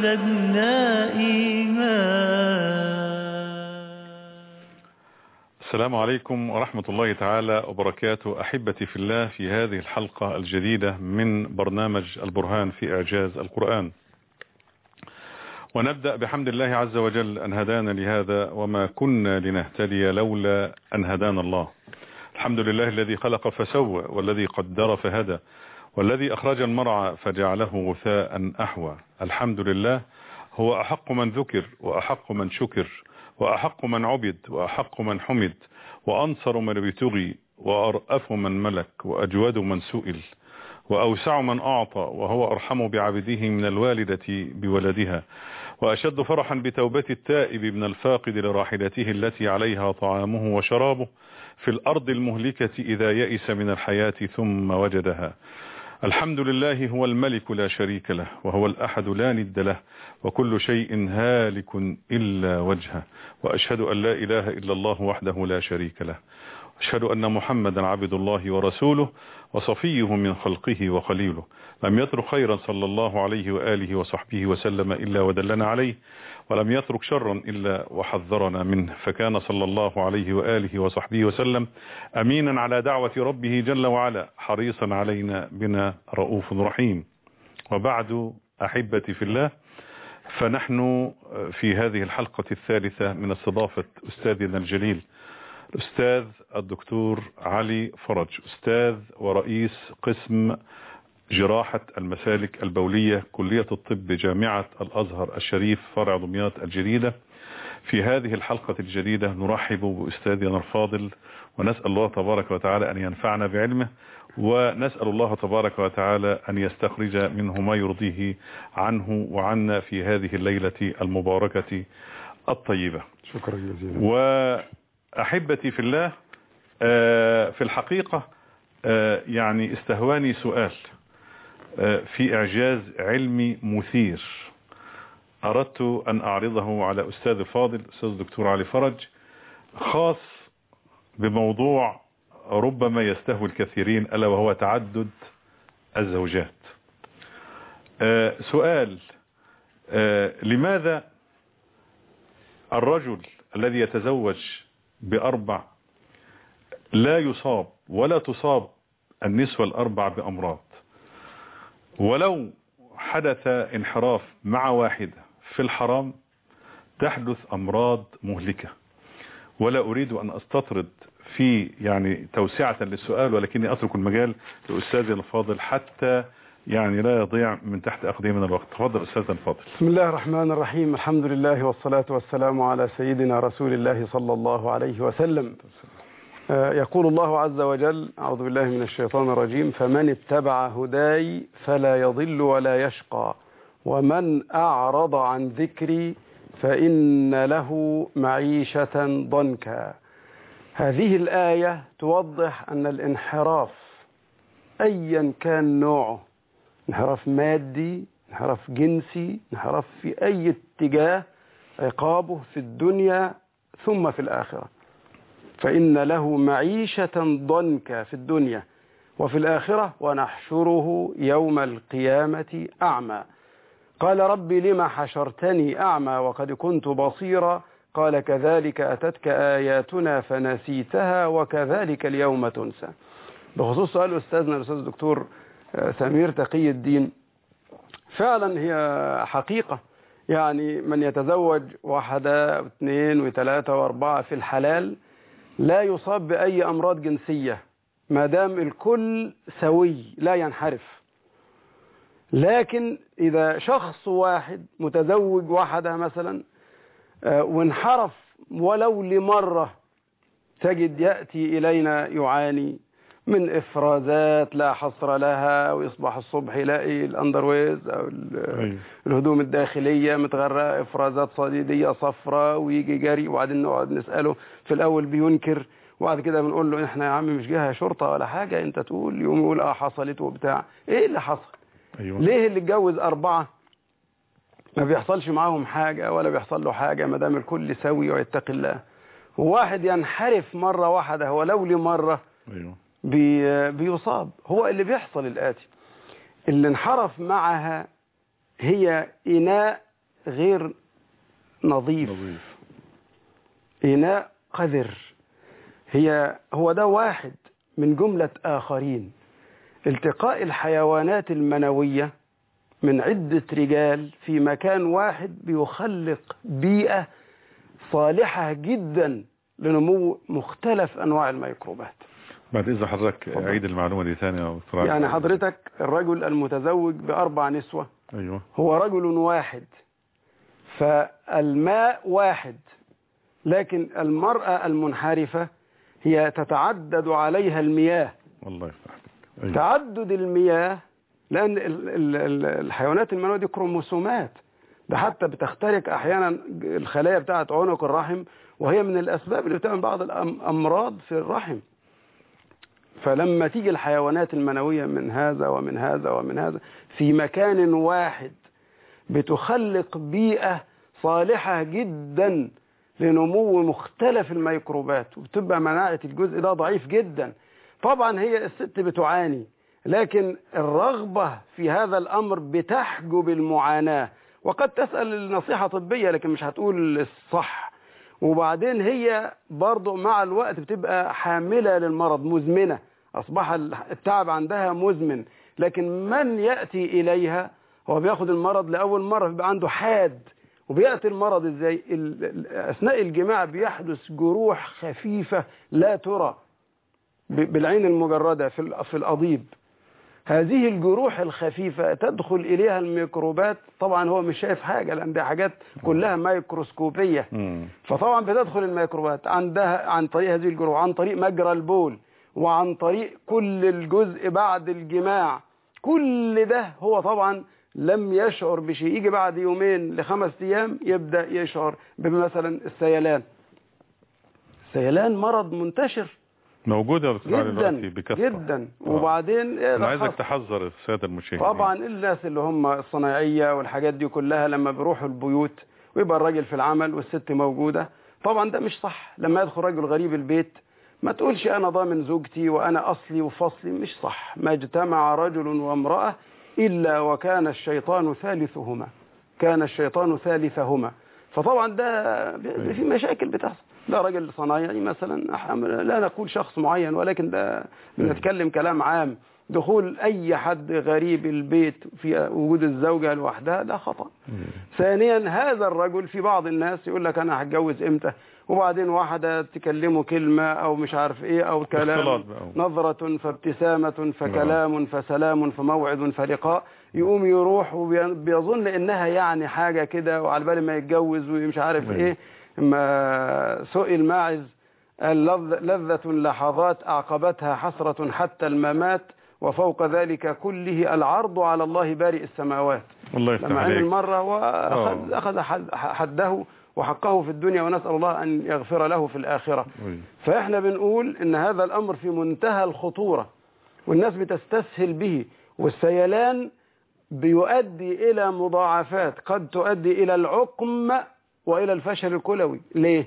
زدنا إيمان السلام عليكم ورحمة الله تعالى وبركاته أحبتي في الله في هذه الحلقة الجديدة من برنامج البرهان في إعجاز القرآن ونبدأ بحمد الله عز وجل أن هدانا لهذا وما كنا لنهتدي لولا أن هدانا الله الحمد لله الذي خلق فسوى والذي قدر فهدى والذي أخرج المرعى فجعله غثاء أحوى الحمد لله هو أحق من ذكر وأحق من شكر وأحق من عبد وأحق من حمد وأنصر من ابتغي وأرأف من ملك وأجود من سئل وأوسع من أعطى وهو أرحم بعبده من الوالدة بولدها وأشد فرحا بتوبة التائب من الفاقد لراحلته التي عليها طعامه وشرابه في الأرض المهلكة إذا يئس من الحياة ثم وجدها الحمد لله هو الملك لا شريك له وهو الأحد لا ند له وكل شيء هالك إلا وجهه وأشهد أن لا إله إلا الله وحده لا شريك له أشهد أن محمدا عبد الله ورسوله وصفيه من خلقه وخليله لم يترك خيرا صلى الله عليه وآله وصحبه وسلم إلا ودلنا عليه ولم يترك شرا إلا وحذرنا منه فكان صلى الله عليه وآله وصحبه وسلم أمينا على دعوة ربه جل وعلا حريصا علينا بنا رؤوف رحيم وبعد أحبتي في الله فنحن في هذه الحلقة الثالثة من استضافة أستاذنا الجليل الأستاذ الدكتور علي فرج أستاذ ورئيس قسم جراحة المسالك البولية كلية الطب جامعة الأزهر الشريف فرع دمياط الجديدة في هذه الحلقة الجديدة نرحب بأستاذنا الفاضل ونسأل الله تبارك وتعالى أن ينفعنا بعلمه ونسأل الله تبارك وتعالى أن يستخرج منه ما يرضيه عنه وعنا في هذه الليلة المباركة الطيبة شكرا جزيلا وأحبتي في الله في الحقيقة يعني استهواني سؤال في إعجاز علمي مثير أردت أن أعرضه على أستاذ الفاضل أستاذ دكتور علي فرج خاص بموضوع ربما يستهوي الكثيرين ألا وهو تعدد الزوجات سؤال لماذا الرجل الذي يتزوج بأربع لا يصاب ولا تصاب النسوة الأربع بأمراض ولو حدث انحراف مع واحدة في الحرام تحدث أمراض مهلكة ولا أريد أن أستطرد في يعني توسعة للسؤال ولكني أترك المجال لأستاذي الفاضل حتى يعني لا يضيع من تحت أقدام من الوقت تفضل أستاذ الفاضل بسم الله الرحمن الرحيم الحمد لله والصلاة والسلام على سيدنا رسول الله صلى الله عليه وسلم يقول الله عز وجل أعوذ بالله من الشيطان الرجيم فمن اتبع هداي فلا يضل ولا يشقى ومن أعرض عن ذكري فإن له معيشة ضنكا هذه الآية توضح أن الانحراف أيا كان نوعه انحراف مادي انحراف جنسي انحراف في أي اتجاه عقابه في الدنيا ثم في الآخرة فإن له معيشة ضنكا في الدنيا وفي الآخرة ونحشره يوم القيامة أعمى قال رب لما حشرتني أعمى وقد كنت بصيرا قال كذلك أتتك آياتنا فنسيتها وكذلك اليوم تنسى بخصوص سؤال أستاذنا الأستاذ الدكتور سمير تقي الدين فعلا هي حقيقة يعني من يتزوج واحدة واثنين وثلاثة واربعة في الحلال لا يصاب بأي أمراض جنسية ما دام الكل سوي لا ينحرف لكن إذا شخص واحد متزوج واحدة مثلا وانحرف ولو لمرة تجد يأتي إلينا يعاني من إفرازات لا حصر لها ويصبح الصبح يلاقي الأندرويز أو الهدوم الداخلية متغرقة إفرازات صديدية صفراء ويجي جري وبعدين نقعد نسأله في الأول بينكر وبعد كده بنقول له احنا يا عم مش جهة شرطة ولا حاجة انت تقول يوم يقول اه حصلت وبتاع ايه اللي حصل أيوة. ليه اللي اتجوز أربعة ما بيحصلش معاهم حاجة ولا بيحصل له حاجة ما دام الكل سوي ويتقي الله وواحد ينحرف مرة واحدة ولو لمرة أيوة. بي بيصاب هو اللي بيحصل الآتي اللي انحرف معها هي إناء غير نظيف نظيف إناء قذر هي هو ده واحد من جملة آخرين التقاء الحيوانات المنوية من عدة رجال في مكان واحد بيخلق بيئة صالحة جدا لنمو مختلف أنواع الميكروبات بعد إذا حضرتك عيد المعلومة دي ثانية أو تراجع. يعني حضرتك الرجل المتزوج بأربع نسوة أيوة هو رجل واحد فالماء واحد لكن المرأة المنحرفة هي تتعدد عليها المياه والله يفتح عليك. أيوة. تعدد المياه لأن ال- ال- ال- الحيوانات المنوية دي كروموسومات ده حتى بتخترق أحيانا الخلايا بتاعة عنق الرحم وهي من الأسباب اللي بتعمل بعض الأمراض في الرحم فلما تيجي الحيوانات المنوية من هذا ومن هذا ومن هذا في مكان واحد بتخلق بيئة صالحة جدا لنمو مختلف الميكروبات وبتبقى مناعة الجزء ده ضعيف جدا طبعا هي الست بتعاني لكن الرغبة في هذا الأمر بتحجب المعاناة وقد تسأل النصيحة طبية لكن مش هتقول الصح وبعدين هي برضو مع الوقت بتبقى حاملة للمرض مزمنة أصبح التعب عندها مزمن لكن من يأتي إليها هو بياخد المرض لأول مرة بيبقى عنده حاد وبيأتي المرض ازاي ال- ال- أثناء الجماع بيحدث جروح خفيفة لا ترى ب- بالعين المجردة في ال- في الأضيب هذه الجروح الخفيفة تدخل إليها الميكروبات طبعا هو مش شايف حاجة لأن دي حاجات كلها ميكروسكوبية مم. فطبعا بتدخل الميكروبات عندها عن طريق هذه الجروح عن طريق مجرى البول وعن طريق كل الجزء بعد الجماع كل ده هو طبعا لم يشعر بشيء يجي بعد يومين لخمس ايام يبدا يشعر بمثلا السيلان السيلان مرض منتشر موجودة يا دكتور علي جدا دلوقتي بكثرة جدا آه. وبعدين إيه أنا ده عايزك خاص. تحذر السادة المشاهدين طبعا الناس اللي هم الصناعية والحاجات دي كلها لما بيروحوا البيوت ويبقى الراجل في العمل والست موجودة طبعا ده مش صح لما يدخل راجل غريب البيت ما تقولش أنا ضامن زوجتي وأنا أصلي وفصلي مش صح ما اجتمع رجل وامرأة إلا وكان الشيطان ثالثهما كان الشيطان ثالثهما فطبعا ده ب- في مشاكل بتحصل ده راجل صنايعي مثلا أح- لا نقول شخص معين ولكن ده بنتكلم كلام عام دخول أي حد غريب البيت في وجود الزوجة لوحدها ده خطأ ثانيا هذا الرجل في بعض الناس يقول لك أنا هتجوز إمتى وبعدين واحدة تكلمه كلمة أو مش عارف إيه أو كلام اختلاط بقى. نظرة فابتسامة فكلام فسلام فموعد فلقاء يقوم يروح وبيظن إنها يعني حاجة كده وعلى بال ما يتجوز ومش عارف أيوة. إيه ما سئل ماعز قال لذ- لذة لحظات أعقبتها حسرة حتى الممات وفوق ذلك كله العرض على الله بارئ السماوات الله يفتح لما عمل عليك مرة وأخذ آه. أخذ حد- حده وحقه في الدنيا ونسأل الله أن يغفر له في الآخرة أي. فإحنا بنقول إن هذا الأمر في منتهى الخطورة والناس بتستسهل به والسيلان بيؤدي إلى مضاعفات قد تؤدي إلى العقم وإلى الفشل الكلوي ليه؟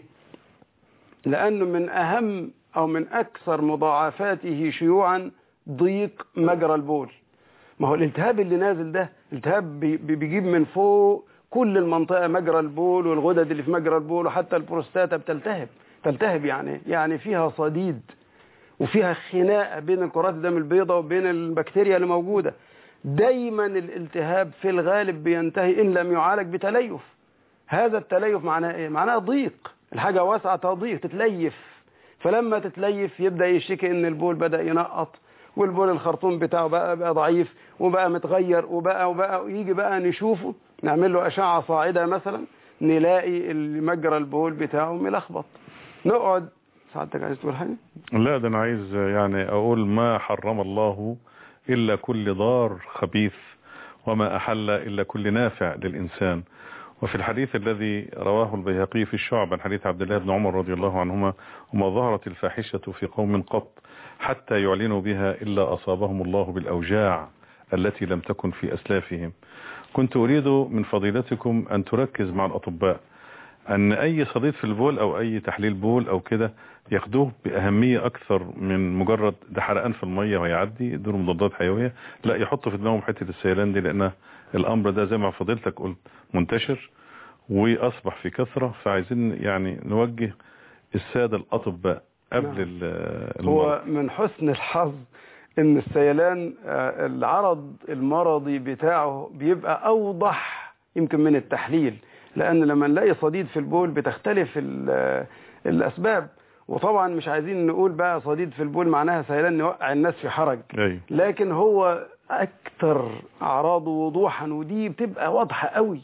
لأنه من أهم أو من أكثر مضاعفاته شيوعا ضيق مجرى البول ما هو الالتهاب اللي نازل ده التهاب بي- بي- بيجيب من فوق كل المنطقة مجرى البول والغدد اللي في مجرى البول وحتى البروستاتا بتلتهب تلتهب يعني يعني فيها صديد وفيها خناقة بين الكرات الدم البيضاء وبين البكتيريا اللي موجودة دايما الالتهاب في الغالب بينتهي إن لم يعالج بتليف هذا التليف معناه ايه معناه ضيق الحاجة واسعة تضيق تتليف فلما تتليف يبدأ يشتكي ان البول بدأ ينقط والبول الخرطوم بتاعه بقى بقى ضعيف وبقى متغير وبقى وبقى ويجي بقى نشوفه نعمل له أشعة صاعدة مثلا نلاقي مجرى البول بتاعه ملخبط نقعد سعادتك عايز تقول حاجة؟ لا ده انا عايز يعني اقول ما حرم الله الا كل ضار خبيث وما احل الا كل نافع للانسان وفي الحديث الذي رواه البيهقي في الشعب عن حديث عبد الله بن عمر رضي الله عنهما وما ظهرت الفاحشة في قوم قط حتى يعلنوا بها إلا أصابهم الله بالأوجاع التي لم تكن في أسلافهم كنت أريد من فضيلتكم أن تركز مع الأطباء أن أي صديد في البول أو أي تحليل بول أو كده ياخدوه بأهمية أكثر من مجرد ده حرقان في المية ويعدي دول مضادات حيوية لا يحطوا في دماغهم حتة السيلان دي لأن الأمر ده زي ما فضيلتك قلت منتشر واصبح في كثرة فعايزين يعني نوجه السادة الاطباء قبل نعم. ال- هو المرض من حسن الحظ ان السيلان آه، العرض المرضي بتاعه بيبقى اوضح يمكن من التحليل لان لما نلاقي صديد في البول بتختلف ال- الاسباب وطبعا مش عايزين نقول بقى صديد في البول معناها سيلان نوقع الناس في حرج ايوه لكن هو اكتر اعراضه وضوحا ودي بتبقى واضحه قوي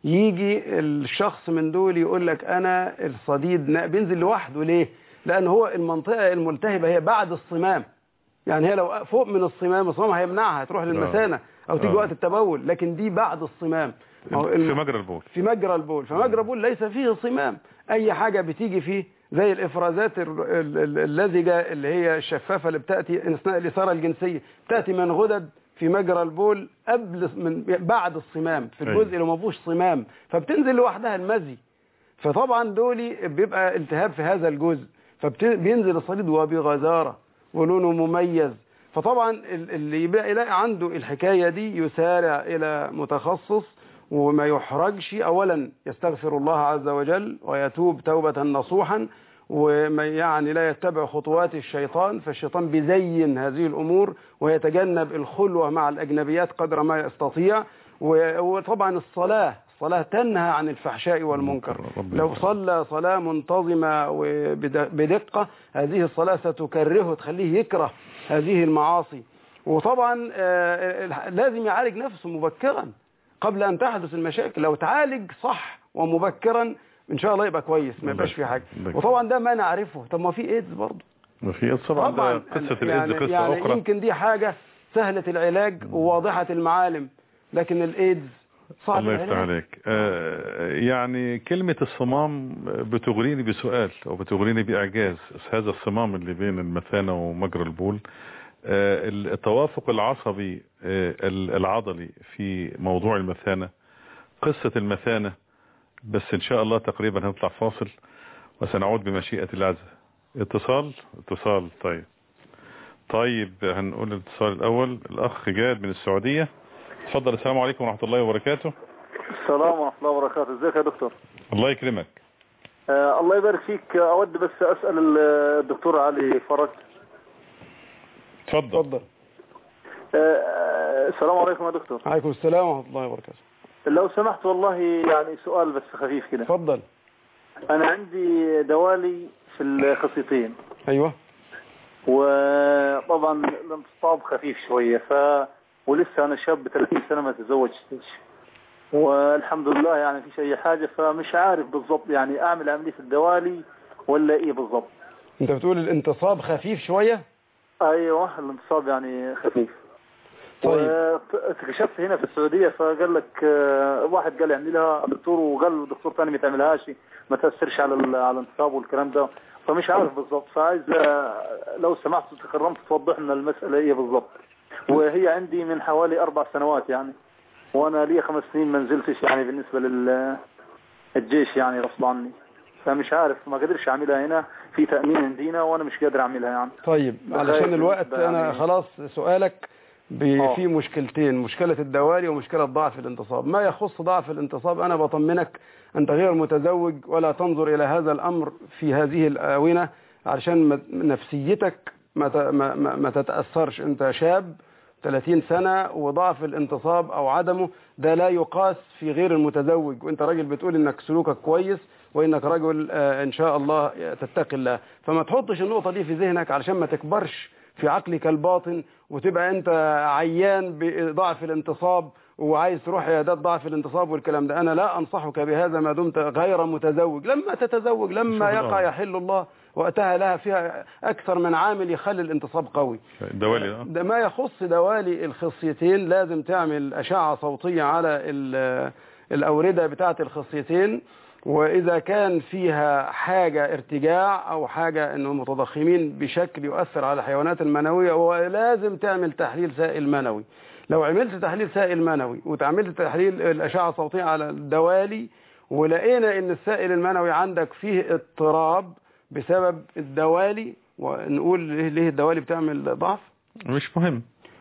يجي الشخص من دول يقول لك انا الصديد نا- بينزل لوحده ليه لان هو المنطقه الملتهبه هي بعد الصمام يعني هي لو فوق من الصمام الصمام هيمنعها تروح للمثانه او تيجي آه. وقت التبول لكن دي بعد الصمام ما هو في الم- مجرى البول في مجرى البول فمجرى البول ليس فيه صمام اي حاجه بتيجي فيه زي الافرازات ال- ال- ال- اللزجه اللي هي الشفافه اللي بتاتي اثناء الاثاره الجنسيه بتاتي من غدد في مجرى البول قبل من بعد الصمام في أيوة. الجزء اللي ما فيهوش صمام فبتنزل لوحدها المزي فطبعا دولي بيبقى التهاب في هذا الجزء فبينزل الصديد وبغزاره ولونه مميز فطبعا ال- اللي يبقى يلاقي عنده الحكايه دي يسارع الى متخصص وما يحرجش اولا يستغفر الله عز وجل ويتوب توبه نصوحا وما يعني لا يتبع خطوات الشيطان فالشيطان بيزين هذه الامور ويتجنب الخلوه مع الاجنبيات قدر ما يستطيع و- وطبعا الصلاه الصلاه تنهى عن الفحشاء والمنكر ربنا لو صلى صلاة منتظمة وبدقة هذه الصلاة ستكرهه تخليه يكره هذه المعاصي وطبعا آه، لازم يعالج نفسه مبكرا قبل أن تحدث المشاكل لو تعالج صح ومبكرا إن شاء الله يبقى كويس ما يبقاش في حاجة الله. وطبعا ده ما نعرفه طب ما في إيدز برضه وفي طبعا ده قصة الإيدز قصة يعني أخرى يمكن دي حاجة سهلة العلاج وواضحة المعالم لكن الإيدز صعب الله يفتح العلاج عليك آه، يعني كلمة الصمام بتغريني بسؤال أو بتغريني بإعجاز هذا الصمام اللي بين المثانة ومجرى البول آه، التوافق العصبي آه، العضلي في موضوع المثانة قصة المثانة بس إن شاء الله تقريبا هنطلع فاصل وسنعود بمشيئة الله عز اتصال اتصال طيب طيب هنقول الاتصال الأول الأخ جاد من السعودية اتفضل السلام عليكم ورحمة الله وبركاته السلام ورحمة الله وبركاته ازيك يا دكتور الله يكرمك آه الله يبارك فيك أود بس أسأل ال- الدكتور علي فرج اتفضل اتفضل آه، آه السلام عليكم يا دكتور عليكم السلام ورحمة الله وبركاته لو سمحت والله يعني سؤال بس خفيف كده اتفضل أنا عندي دوالي في الخصيتين أيوه وطبعا الانتصاب خفيف شوية ف ولسه أنا شاب 30 سنة ما تزوجتش والحمد لله يعني فيش أي حاجة فمش عارف بالضبط يعني أعمل عملية الدوالي ولا إيه بالضبط انت بتقول الانتصاب خفيف شوية ايوه الانتصاب يعني خفيف طيب. واكتشفت هنا في السعوديه فقال لك آه، واحد قال يعمل لها دكتور وقال دكتور ثاني ما تعملهاش ما تاثرش على ال- على الانتصاب والكلام ده فمش عارف بالضبط فعايز آه، لو سمحت تكرمت توضح لنا المساله ايه بالضبط وهي عندي من حوالي اربع سنوات يعني وانا لي خمس سنين ما نزلتش يعني بالنسبه لل الجيش يعني غصب عني فمش عارف ما قدرش اعملها هنا في تامين عندنا وانا مش قادر اعملها يعني طيب بخاف علشان الوقت بالنسبة انا يعني- خلاص سؤالك ب- آه. في مشكلتين مشكلة الدوالي ومشكلة ضعف الانتصاب ما يخص ضعف الانتصاب أنا بطمنك أنت غير متزوج ولا تنظر إلى هذا الأمر في هذه الآونة علشان ما- نفسيتك ما ت- ما- ما ما تتأثرش أنت شاب 30 سنة وضعف الانتصاب أو عدمه ده لا يقاس في غير المتزوج وأنت راجل بتقول إنك سلوكك كويس وإنك رجل آه، إن شاء الله تتقي الله فما تحطش النقطة دي في ذهنك علشان ما تكبرش في عقلك الباطن وتبقى انت عيان بضعف الانتصاب وعايز تروح عيادات ضعف الانتصاب والكلام ده انا لا انصحك بهذا ما دمت غير متزوج لما تتزوج لما شوف يقع الله. يحل الله وقتها لها فيها اكثر من عامل يخلي الانتصاب قوي الدوالي اه ده ما يخص دوالي الخصيتين لازم تعمل أشعة صوتية على ال- الأوردة بتاعة الخصيتين وإذا كان فيها حاجة ارتجاع أو حاجة أنه متضخمين بشكل يؤثر على الحيوانات المنوية ولازم تعمل تحليل سائل منوي لو عملت تحليل سائل منوي وتعملت تحليل الأشعة الصوتية على الدوالي ولقينا أن السائل المنوي عندك فيه اضطراب بسبب الدوالي ونقول ليه ليه الدوالي بتعمل ضعف مش مهم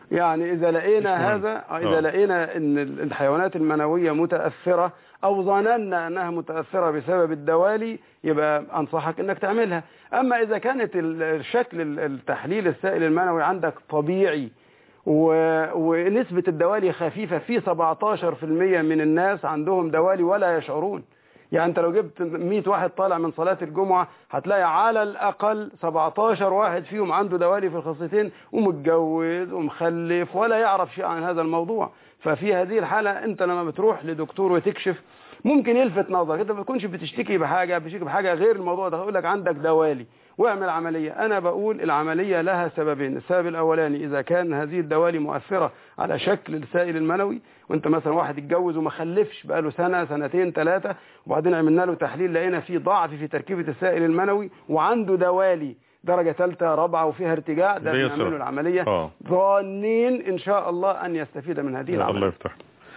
يعني إذا لقينا مش مهم. هذا إذا آه. لقينا أن الحيوانات المنوية متأثرة أو ظننا أنها متأثرة بسبب الدوالي يبقى أنصحك أنك تعملها أما إذا كانت ال- الشكل ال- التحليل السائل المنوي عندك طبيعي و- ونسبة الدوالي خفيفة في 17% من الناس عندهم دوالي ولا يشعرون يعني انت لو جبت 100 واحد طالع من صلاة الجمعة هتلاقي على الأقل 17 واحد فيهم عنده دوالي في الخصيتين ومتجوز ومخلف ولا يعرف شيء عن هذا الموضوع ففي هذه الحالة انت لما بتروح لدكتور وتكشف ممكن يلفت نظرك انت ما بتكونش بتشتكي بحاجة بتشتكي بحاجة غير الموضوع ده يقول لك عندك دوالي واعمل عملية انا بقول العملية لها سببين السبب الاولاني اذا كان هذه الدوالي مؤثرة على شكل السائل المنوي وانت مثلا واحد اتجوز وما خلفش بقاله سنة سنتين ثلاثة وبعدين عملنا له تحليل لقينا فيه ضعف في تركيبة السائل المنوي وعنده دوالي درجة ثالثة رابعة وفيها ارتجاع ده بيسر. بنعمل له العملية آه. ظانين ان شاء الله ان يستفيد من هذه الله العملية يفتح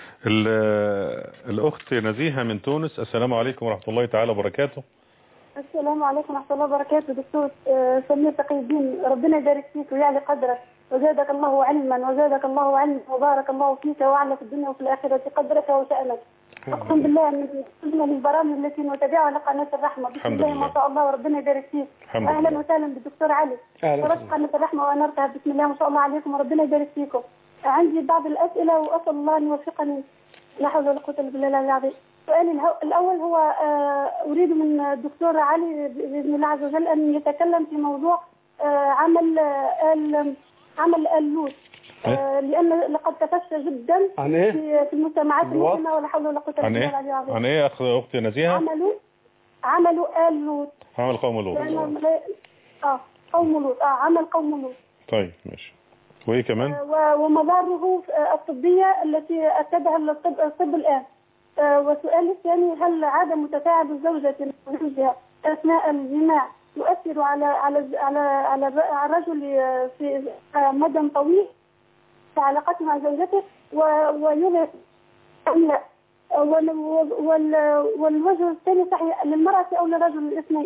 ال- الأخت نزيهة من تونس السلام عليكم ورحمة الله تعالى وبركاته السلام عليكم ورحمة الله وبركاته دكتور آه، سمير تقي الدين ربنا يبارك فيك ويعلي قدرك وزادك الله علما وزادك الله علما وبارك الله فيك وأعلى في الدنيا وفي الآخرة قدرك وشأنك أقسم بالله من أجمل البرامج التي نتابعها لقناة الرحمة بسم الحمد الله لله. ما شاء الله وربنا يبارك فيك الحمد أهلا لله. وسهلا بالدكتور علي أهلا ورب وسهلا. قناة الرحمة وأنرتها بسم الله ما شاء الله عليكم وربنا يبارك فيكم عندي بعض الأسئلة وأسأل الله أن يوفقني لا حول ولا قوة إلا بالله العلي العظيم سؤالي الهو- الأول هو آه، أريد من الدكتور علي بإذن الله عز وجل أن يتكلم في موضوع آه، عمل آه، ال- عمل اللوت آه، لأن لقد تفشى جدا عن ايه؟ في في المجتمعات الوات؟ المسلمة ولا حول ولا قوة إلا عن بالله إيه العلي العظيم عن إيه أخ أختي نزيهة عملوا عملوا آل لوط عمل قوم لوط لأن اه قوم لوط اه عمل قوم لوط طيب ماشي وإيه كمان و- ومضاره الطبية التي أكدها الطب, الطب الآن آه، والسؤال الثاني هل عدم تفاعل الزوجة مع زوجها أثناء الجماع يؤثر على على على على الر- على الرجل آه، في آه، مدى طويل في علاقته مع زوجته و- ويظهر أم لا آه، وال- وال- والوجه الثاني صحيح للمرأة أو للرجل الاثنين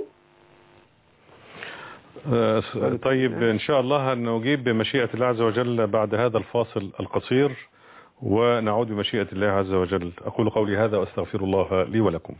آه، طيب إن شاء الله نجيب بمشيئة الله عز وجل بعد هذا الفاصل القصير ونعود بمشيئة الله عز وجل أقول قولي هذا وأستغفر الله لي ولكم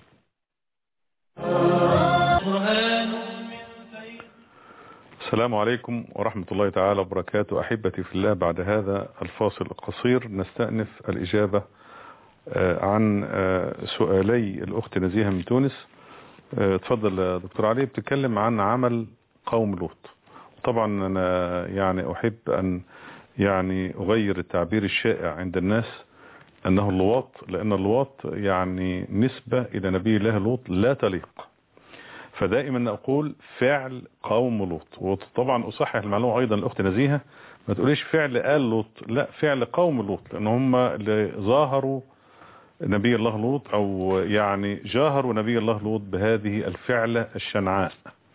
السلام عليكم ورحمة الله تعالى وبركاته أحبتي في الله بعد هذا الفاصل القصير نستأنف الإجابة آه، عن آه، سؤالي الأخت نزيهة من تونس آه، اتفضل يا دكتور علي بتتكلم عن عمل قوم لوط طبعا أنا يعني أحب أن يعني أغير التعبير الشائع عند الناس أنه اللواط لأن اللواط يعني نسبة إلى نبي الله لوط لا تليق فدائما أقول فعل قوم لوط وطبعا أصحح المعلومة أيضا الأخت نزيهة ما تقوليش فعل آل لوط لا فعل قوم لوط لأن هم اللي ظاهروا نبي الله لوط أو يعني جاهروا نبي الله لوط بهذه الفعلة الشنعاء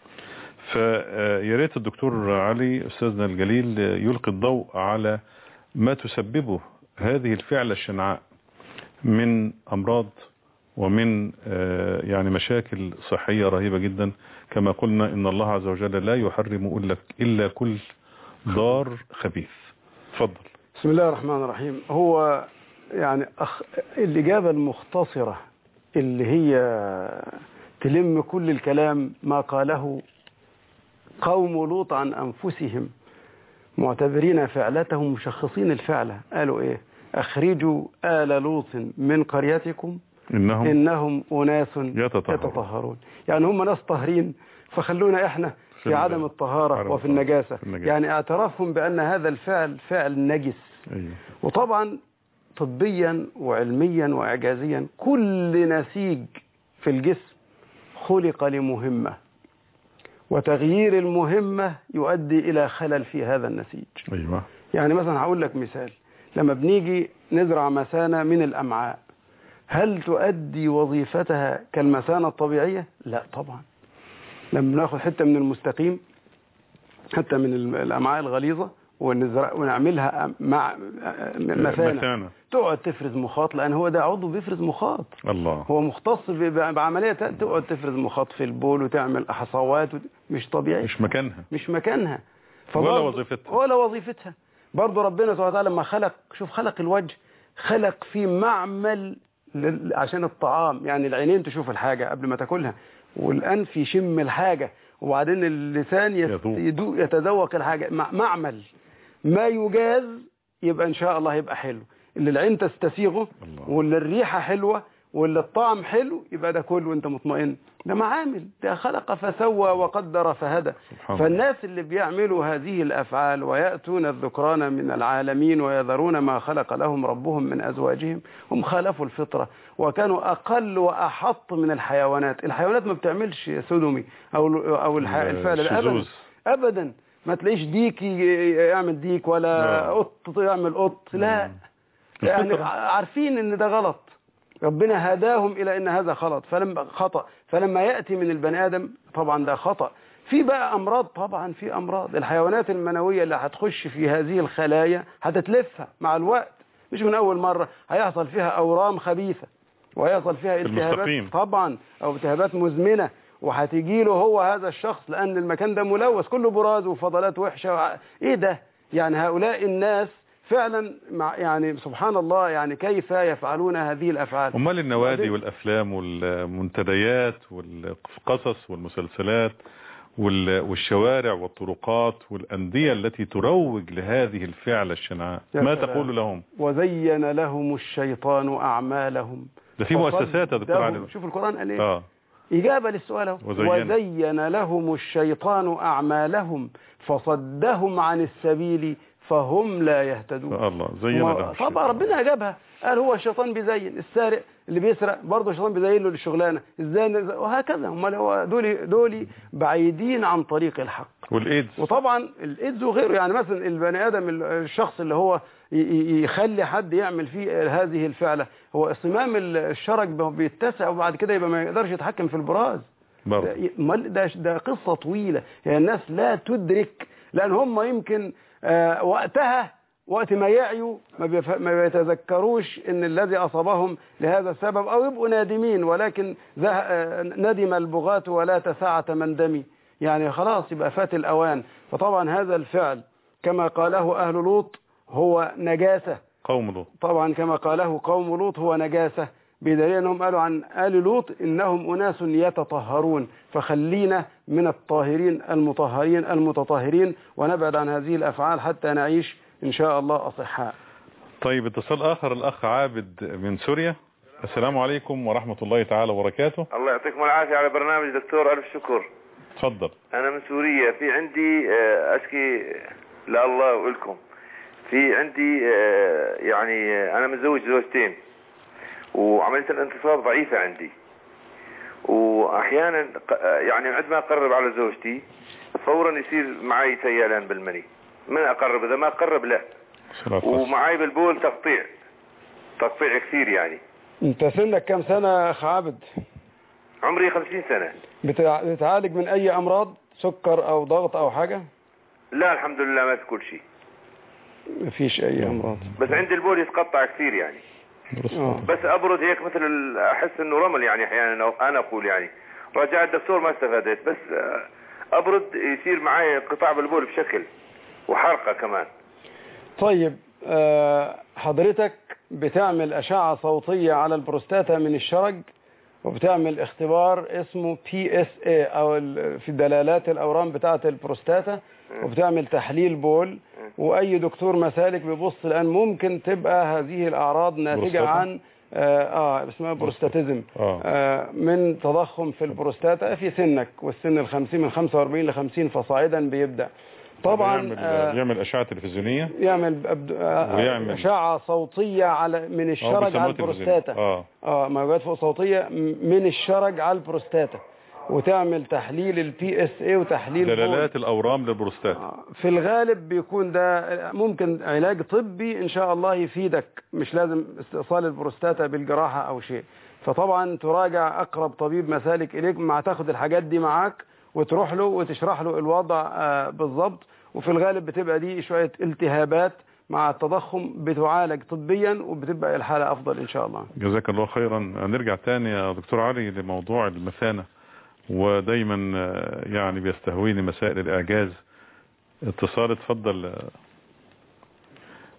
فيا ريت الدكتور علي أستاذنا الجليل يلقي الضوء على ما تسببه هذه الفعلة الشنعاء من أمراض ومن آه، يعني مشاكل صحية رهيبة جدا كما قلنا إن الله عز وجل لا يحرم إلا إلا كل ضار خبيث تفضل بسم الله الرحمن الرحيم هو يعني أخ... الإجابة المختصرة اللي هي تلم كل الكلام ما قاله قوم لوط عن أنفسهم معتبرين فعلتهم مشخصين الفعلة قالوا إيه أخرجوا آل لوط من قريتكم إنهم إنهم أناس يتطهرون. يتطهرون يعني هم ناس طاهرين فخلونا إحنا في في ال- عدم الطهارة عدم وفي الطهارة، النجاسة في النجاسة. يعني اعترافهم بأن هذا الفعل فعل نجس أيوه. وطبعا طبيا وعلميا وإعجازيا كل نسيج في الجسم خلق لمهمة وتغيير المهمة يؤدي إلى خلل في هذا النسيج أيوه يعني مثلا هقول لك مثال لما بنيجي نزرع مثانة من الأمعاء هل تؤدي وظيفتها كالمثانة الطبيعية؟ لا طبعا لما ناخد حتة من المستقيم حتة من الم- الأمعاء الغليظة ونزرع ونعملها مع مثانة مثانة تقعد تفرز مخاط لأن هو ده عضو بيفرز مخاط الله هو مختص ب- ب- بعملية تقعد تفرز مخاط في البول وتعمل حصوات وت- مش طبيعي مش مكانها مش مكانها ولا فبرضه- وظيفتها. ولا وظيفتها برضه ربنا سبحانه وتعالى لما خلق شوف خلق الوجه خلق فيه معمل لل- عشان الطعام يعني العينين تشوف الحاجة قبل ما تاكلها والأنف يشم الحاجة وبعدين اللسان يت- يذوق. يدوق يتذوق الحاجة مع- معمل ما يجاز يبقى إن شاء الله يبقى حلو اللي العين تستسيغه الله. واللي الريحة حلوة واللي الطعم حلو يبقى ده كله وانت مطمئن ده معامل ده خلق فسوى وقدر فهدى سبحان الله. فالناس اللي بيعملوا هذه الأفعال ويأتون الذكران من العالمين ويذرون ما خلق لهم ربهم من أزواجهم هم خالفوا الفطرة وكانوا أقل وأحط من الحيوانات الحيوانات ما بتعملش سدمي أو أو الح- الفعل ده أبدا الشذوذ. أبدا ما تلاقيش ديك ي- يعمل ديك ولا لا. قط يعمل قط لا يعني الفطرة. عارفين ان ده غلط ربنا هداهم الى ان هذا غلط فلما خطأ فلما يأتي من البني ادم طبعا ده خطأ في بقى امراض طبعا في امراض الحيوانات المنوية اللي هتخش في هذه الخلايا هتتلفها مع الوقت مش من اول مرة هيحصل فيها اورام خبيثة وهيحصل فيها التهابات المستقيم. طبعا او التهابات مزمنة وهتجي له هو هذا الشخص لان المكان ده ملوث كله براز وفضلات وحشة وع- ايه ده يعني هؤلاء الناس فعلا مع يعني سبحان الله يعني كيف يفعلون هذه الافعال امال النوادي وبعدين- والافلام والمنتديات والقصص والمسلسلات وال- والشوارع والطرقات والانديه التي تروج لهذه الفعله الشنعاء يا ما سلام. تقول لهم وزين لهم الشيطان اعمالهم ده في مؤسسات يا دكتور فصدهم- علي شوف القران قال ايه اه إجابة للسؤال أهو. وزين. وزين لهم الشيطان أعمالهم فصدهم عن السبيل فهم لا يهتدون الله زين ما- لهم طبعا ربنا أجابها قال هو الشيطان بيزين السارق اللي بيسرق برضه الشيطان بيزين له الشغلانة ازاي نز- وهكذا هم هو دول دول بعيدين عن طريق الحق والايدز وطبعا الايدز وغيره يعني مثلا البني ادم ال- الشخص اللي هو ي- ي- يخلي حد يعمل فيه هذه الفعله هو صمام ال- الشرج ب- بيتسع وبعد كده يبقى ما يقدرش يتحكم في البراز برضه ده, أمال ده, ده قصه طويله يعني الناس لا تدرك لان هم يمكن آه وقتها وقت ما يعيوا ما, بيف... ما بيتذكروش ان الذي اصابهم لهذا السبب او يبقوا نادمين ولكن ذه... آه، ندم البغاة ولا تساعة من دمي يعني خلاص يبقى فات الاوان فطبعا هذا الفعل كما قاله اهل لوط هو نجاسه قوم لوط طبعا كما قاله قوم لوط هو نجاسة بدليل أنهم قالوا عن آل لوط إنهم أناس يتطهرون فخلينا من الطاهرين المطهرين المتطهرين ونبعد عن هذه الأفعال حتى نعيش إن شاء الله أصحاء طيب اتصال اخر الاخ عابد من سوريا السلام عليكم ورحمه الله تعالى وبركاته الله يعطيكم العافية على برنامج دكتور ألف شكر اتفضل أنا من سوريا في عندي آه، أشكي لله ولكم في عندي آه، يعني آه، أنا متزوج زوجتين وعملية الانتصاب ضعيفة عندي وأحيانا ق- آه، يعني عندما أقرب على زوجتي فورا يصير معي سيلان بالمني من أقرب إذا ما أقرب لا صلاة والسلام. ومعي بالبول تقطيع تقطيع كثير يعني أنت سنك كم سنة يا أخ عابد عمري خمسين سنة بتع- بتعالج من أي أمراض سكر أو ضغط أو حاجة لا الحمد لله ما في كل شيء مفيش أي أمراض بس عندي البول يتقطع كثير يعني آه. بس ابرد هيك مثل ال- احس انه رمل يعني احيانا أو انا اقول يعني رجع الدكتور ما استفادت بس آه، ابرد يصير معي انقطاع بالبول بشكل وحرقه كمان طيب آه، حضرتك بتعمل أشعة صوتية على البروستاتا من الشرج وبتعمل اختبار اسمه بي اس اي او ال- في دلالات الاورام بتاعه البروستاتا وبتعمل تحليل بول واي دكتور مسالك بيبص الان ممكن تبقى هذه الاعراض ناتجه بروستاتا؟ عن اه, آه اسمها بروستاتيزم آه. آه من تضخم في البروستاتا في سنك والسن ال 50 من 45 ل 50 فصاعدا بيبدا طبعا يعمل, آه يعمل اشعه تلفزيونيه يعمل أبد... آه، ويعمل- أشعة صوتية على من أو الشرج على بيسموها تلفزيون. البروستاتا اه اه موجات فوق صوتية م- من الشرج على البروستاتا وتعمل تحليل البي اس اي وتحليل بول. دلالات الاورام للبروستات آه، في الغالب بيكون ده ممكن علاج طبي ان شاء الله يفيدك مش لازم استئصال البروستاتا بالجراحة او شيء فطبعا تراجع اقرب طبيب مسالك اليك مع تاخد الحاجات دي معاك وتروح له وتشرح له الوضع آه، بالظبط وفي الغالب بتبقى دي شوية التهابات مع التضخم بتعالج طبيا وبتبقى الحالة افضل ان شاء الله جزاك الله خيرا نرجع تاني يا دكتور علي لموضوع المثانة ودايما آه، يعني بيستهويني مسائل الإعجاز اتصال اتفضل آه،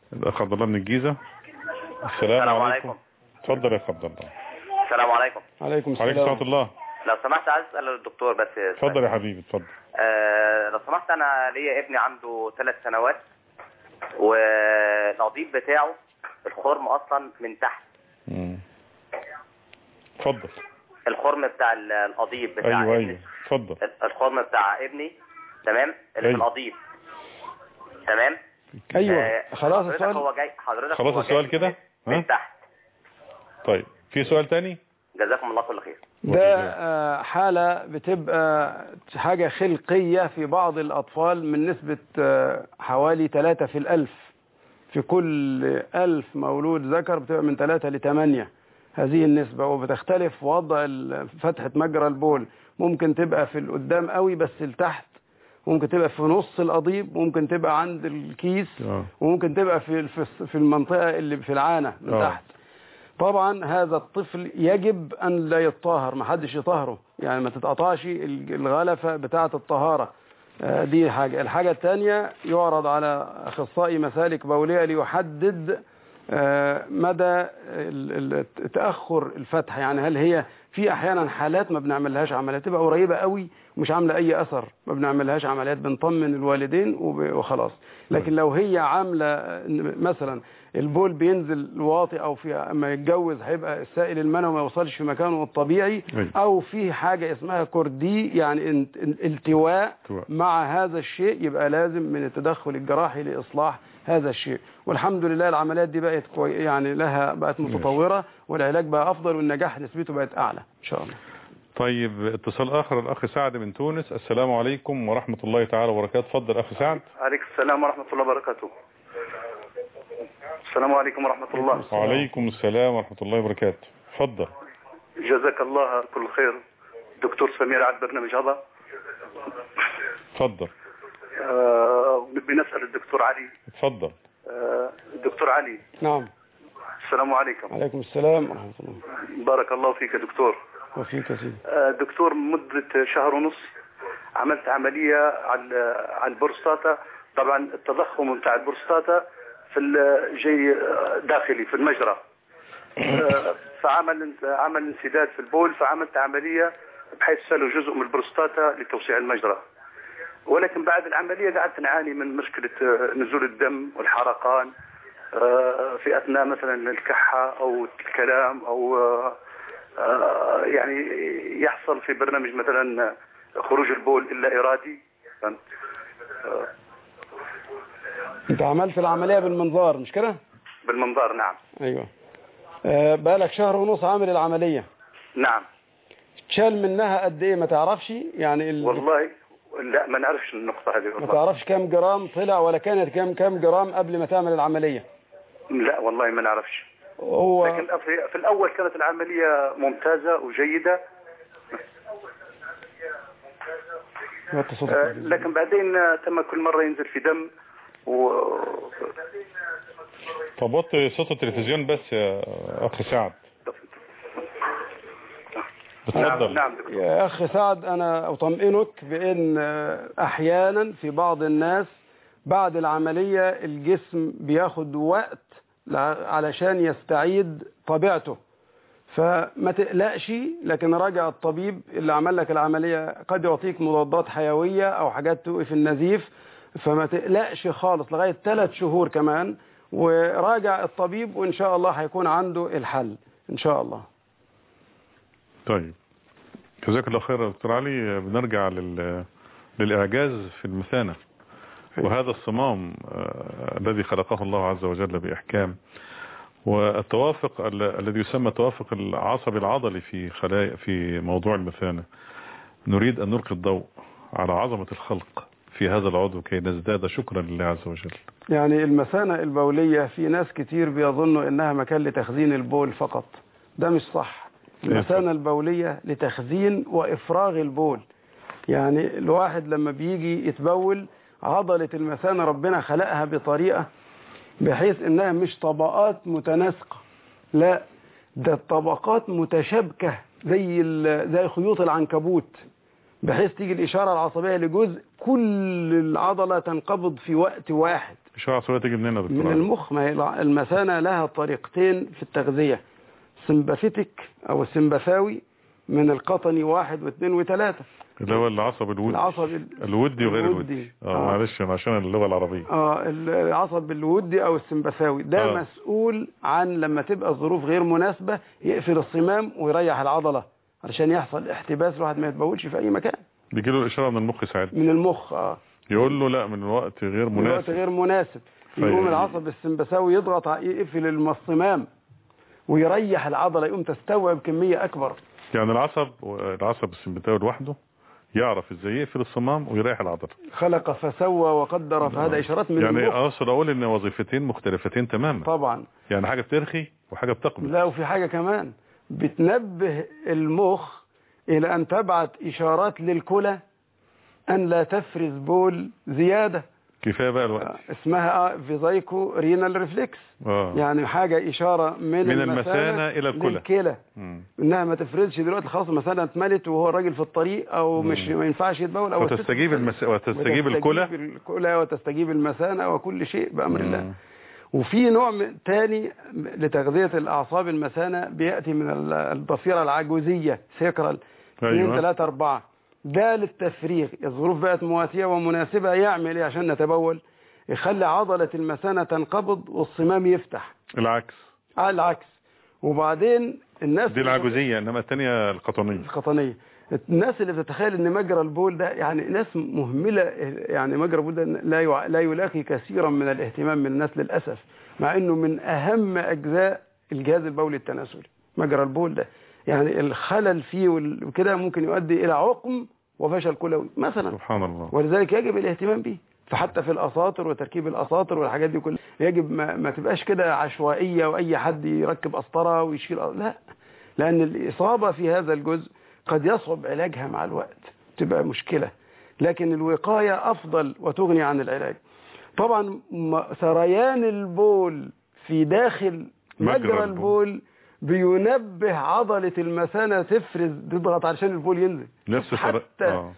الاخ عبد الله من الجيزه السلام السلام عليكم عليكم اتفضل يا اخ عبد الله السلام عليكم عليكم عليكم السلام ورحمه الله لو سمحت عايز اسال الدكتور بس اتفضل يا حبيبي اتفضل آه لو سمحت انا ليا ابني عنده ثلاث سنوات والنظيف بتاعه الخرم اصلا من تحت مم. اتفضل الخرم بتاع ال- القضيب بتاع ايوه ابني ايوه اتفضل الخرم بتاع ابني تمام اللي في أيوة. القضيب تمام ايوه آه، خلاص حضرتك السؤال هو جاي حضرتك خلاص هو السؤال جاي كده من ها تحت طيب في سؤال تاني جزاكم الله كل خير ده آه، حالة بتبقى حاجة خلقية في بعض الأطفال من نسبة آه، حوالي 3 في الألف في كل ألف مولود ذكر بتبقى من 3 ل 8 هذه النسبة وبتختلف وضع ال- فتحة مجرى البول ممكن تبقى في القدام قوي بس لتحت ممكن تبقى في نص القضيب ممكن تبقى عند الكيس اه وممكن تبقى في في- في المنطقة اللي في العانة من آه. تحت طبعا هذا الطفل يجب أن لا يطهر ما حدش يطهره يعني ما تتقطعش ال- الغلفة بتاعة الطهارة آه، دي حاجة الحاجة الثانية يعرض على أخصائي مسالك بولية ليحدد آه، مدى ال- ال- تأخر الفتح يعني هل هي في أحيانا حالات ما بنعملهاش عمليات تبقى قريبة قوي ومش عاملة أي أثر ما بنعملهاش عمليات بنطمن الوالدين وب- وخلاص لكن لو هي عاملة آه، مثلا البول بينزل واطي او في اما يتجوز هيبقى السائل المنوي ما يوصلش في مكانه الطبيعي أيوة. او في حاجه اسمها كوردي يعني انت- التواء التواء. مع هذا الشيء يبقى لازم من التدخل الجراحي لاصلاح هذا الشيء والحمد لله العمليات دي بقت كوي يعني لها بقت متطوره والعلاج بقى افضل والنجاح نسبته بقت اعلى ان شاء الله طيب اتصال اخر الاخ سعد من تونس السلام عليكم ورحمه الله تعالى وبركاته اتفضل اخ سعد عليكم السلام ورحمة الله وبركاته السلام عليكم ورحمة الله وعليكم السلام ورحمه الله وبركاته اتفضل جزاك الله كل خير دكتور سمير على البرنامج هذا اتفضل آه، نبي نسأل الدكتور علي اتفضل آه، الدكتور علي نعم السلام عليكم عليكم السلام ورحمه الله بارك الله فيك يا دكتور وفيك يا سيدي آه، دكتور مدة شهر ونص عملت عملية على على البروستاتا طبعا التضخم بتاع البروستاتا في ال- جاي آه، داخلي في المجرى آه، فعمل عمل انسداد في البول فعملت عملية بحيث سالوا جزء من البروستاتا لتوسيع المجرى ولكن بعد العملية قعدت نعاني من مشكلة آه، نزول الدم والحرقان آه، في أثناء مثلا الكحة أو الكلام أو آه، آه، يعني يحصل في برنامج مثلا خروج البول إلا إرادي فهمت؟ آه، انت عملت العمليه بالمنظار مش كده بالمنظار نعم ايوه آه، بقالك شهر ونص عامل العمليه نعم تشال منها قد ايه ما تعرفش يعني ال... والله لا ما نعرفش النقطة هذه ما والله تعرفش كام جرام طلع ولا كانت كام كام جرام قبل ما تعمل العمليه لا والله ما نعرفش هو لكن في, في الأول كانت العملية ممتازة وجيدة وطي صوتك آه، لكن بعدين آه، تم كل مرة ينزل في دم و... طب وطي صوت التلفزيون بس يا اخ سعد نعم اتفضل نعم دكتور يا أخ سعد أنا أطمئنك بأن آه، أحيانا في بعض الناس بعد العملية الجسم بياخد وقت لع- علشان يستعيد طبيعته فما تقلقش لكن راجع الطبيب اللي عمل لك العملية قد يعطيك مضادات حيوية أو حاجات توقف النزيف فما تقلقش خالص لغاية ثلاث شهور كمان وراجع الطبيب وإن شاء الله هيكون عنده الحل إن شاء الله طيب جزاك الله خير يا دكتور علي بنرجع لل... للإعجاز في المثانة وهذا الصمام آه، الذي خلقه الله عز وجل بإحكام والتوافق ال- الذي يسمى التوافق العصبي العضلي في خلايا في موضوع المثانة نريد أن نلقي الضوء على عظمة الخلق في هذا العضو كي نزداد شكرا لله عز وجل يعني المثانة البولية في ناس كتير بيظنوا انها مكان لتخزين البول فقط ده مش صح المثانة البولية لتخزين وافراغ البول يعني الواحد لما بيجي يتبول عضلة المثانة ربنا خلقها بطريقة بحيث انها مش طبقات متناسقة لا ده الطبقات متشابكة زي ال- زي خيوط العنكبوت بحيث تيجي الإشارة العصبية لجزء كل العضلة تنقبض في وقت واحد إشارة عصبية تيجي منين يا دكتور من علي؟ المخ ما هي الع- المثانة لها طريقتين في التغذية سمباثيتك أو السمبثاوي من القطني واحد واثنين وثلاثة اللي هو العصب الودي العصب ال- الودي وغير الودي. الودي اه آه. معلش أنا عشان اللغة العربية اه العصب الودي او السمبثاوي ده آه. مسؤول عن لما تبقى الظروف غير مناسبة يقفل الصمام ويريح العضلة علشان يحصل احتباس الواحد ما يتبولش في اي مكان بيجي له الإشارة من المخ ساعات من المخ اه يقول له لا من الوقت غير من وقت مناسب غير مناسب طيب. يقوم العصب السمبثاوي يضغط ع- يقفل الصمام ويريح العضلة يقوم تستوعب كمية اكبر يعني العصب العصب السمبتاوي لوحده يعرف ازاي يقفل الصمام ويريح العضله خلق فسوى وقدر فهذا اشارات من يعني المخ اقصد اقول ان وظيفتين مختلفتين تماما طبعا يعني حاجه بترخي وحاجه بتقبل لا وفي حاجة كمان بتنبه المخ إلى أن تبعت إشارات للكلى أن لا تفرز بول زيادة كفايه بقى الوقت اسمها فيزايكو رينال ريفلكس اه يعني حاجة إشارة من, من المثانة إلى الكلى. للكلى مم. إنها ما تفرزش دلوقتي خلاص المثانة اتملت وهو الراجل في الطريق أو مش ما ينفعش يتبول أو الست وتستجيب المس... وتستجيب الكلى الكلى وتستجيب المثانة وكل شيء بأمر الله مم. وفي نوع من- تاني لتغذية الأعصاب المثانة بيأتي من ال- الضفيرة العجوزية سيكرال 2 أيوة. 3 4 ده للتفريغ الظروف بقت مواتية ومناسبة يعمل ايه عشان نتبول يخلي عضلة المثانة تنقبض والصمام يفتح العكس على العكس وبعدين الناس دي العجوزيه انما الثانيه القطنيه القطنية الناس اللي بتتخيل ان مجرى البول ده يعني ناس مهملة يعني مجرى البول ده لا يع- لا يلاقي كثيرا من الاهتمام من الناس للأسف مع انه من اهم اجزاء الجهاز البولي التناسلي مجرى البول ده يعني الخلل فيه وال- وكده ممكن يؤدي الى عقم وفشل كلوي مثلا سبحان الله ولذلك يجب الاهتمام به فحتى في الاساطر وتركيب الاساطر والحاجات دي كلها يجب ما, ما تبقاش كده عشوائيه واي حد يركب قسطره ويشيل لا لان الاصابه في هذا الجزء قد يصعب علاجها مع الوقت تبقى مشكله لكن الوقايه افضل وتغني عن العلاج طبعا م- سريان البول في داخل مجرى مجرى البول. البول بينبه عضله المثانه تفرز تضغط علشان البول ينزل نفس سر... حتى آه.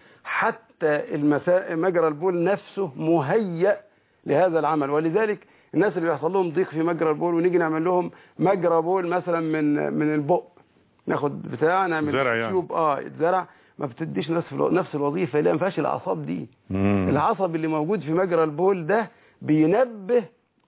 حتى المسا... مجرى البول نفسه مهيأ لهذا العمل ولذلك الناس اللي بيحصل لهم ضيق في مجرى البول ونيجي نعمل لهم مجرى بول مثلا من من البق ناخد بتاع نعمل زرع يعني. تيوب اه زرع ما بتديش نفس الو- نفس الوظيفه اللي ما فيهاش الاعصاب دي مم. العصب اللي موجود في مجرى البول ده بينبه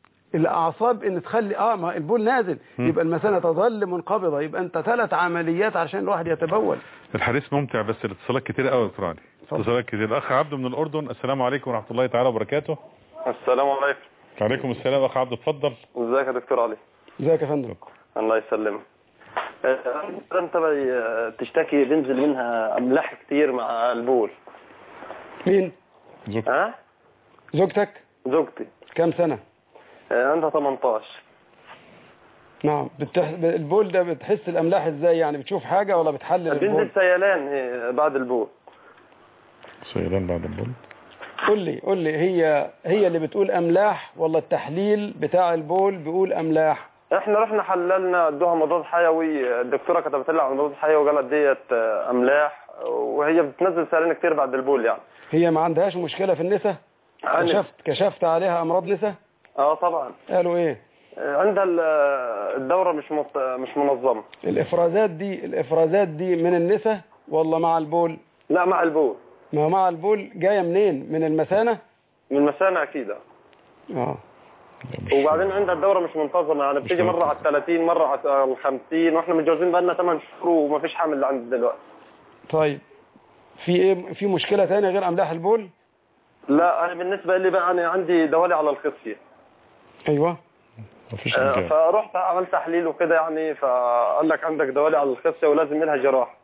الاعصاب ان تخلي اه ما البول نازل يبقى المثانه تظل منقبضه يبقى انت ثلاث عمليات عشان الواحد يتبول الحديث ممتع بس الاتصالات كتير قوي يا دكتور علي اتفضل. اتصالات كتير الاخ عبده من الاردن السلام عليكم ورحمه الله تعالى وبركاته السلام عليكم وعليكم السلام اخ عبده اتفضل ازيك يا دكتور علي ازيك يا فندم الله يسلمك آه، انت بي- آه، تشتكي بينزل منها املاح كتير مع البول مين زوج- ها زوجتك زوجتي كام سنه آه، عندها 18 نعم بتح... البول ده بتحس الاملاح ازاي يعني بتشوف حاجه ولا بتحلل البول بينزل سيلان آه، بعد البول سيلان بعد البول قول لي قول لي هي هي اللي بتقول املاح ولا التحليل بتاع البول بيقول املاح احنا رحنا حللنا ادوها مضاد حيوي الدكتوره كتبت لها على مضاد حيوي وقالت ديت آه، املاح وهي بتنزل سيلان كتير بعد البول يعني هي ما عندهاش مشكله في النساء عندي. كشفت كشفت عليها امراض نساء اه طبعا قالوا ايه آه، عندها ال- آه، الدوره مش مت- مش منظمه الافرازات دي الافرازات دي من النساء ولا مع البول لا مع البول ما هو مع البول جايه منين من المثانه من المثانه اكيد آه. اه وبعدين عندها الدوره مش منتظمه يعني بتيجي مش مره على ال 30 مره على ال 50 واحنا متجوزين بقالنا 8 شهور وما فيش حامل عند دلوقتي طيب في ايه في مشكله ثانيه غير املاح البول لا انا بالنسبه لي بقى انا عندي دوالي على الخصيه ايوه مفيش آه، مجال فرحت عملت تحليل وكده يعني فقال لك عندك دوالي على الخصيه ولازم لها جراحه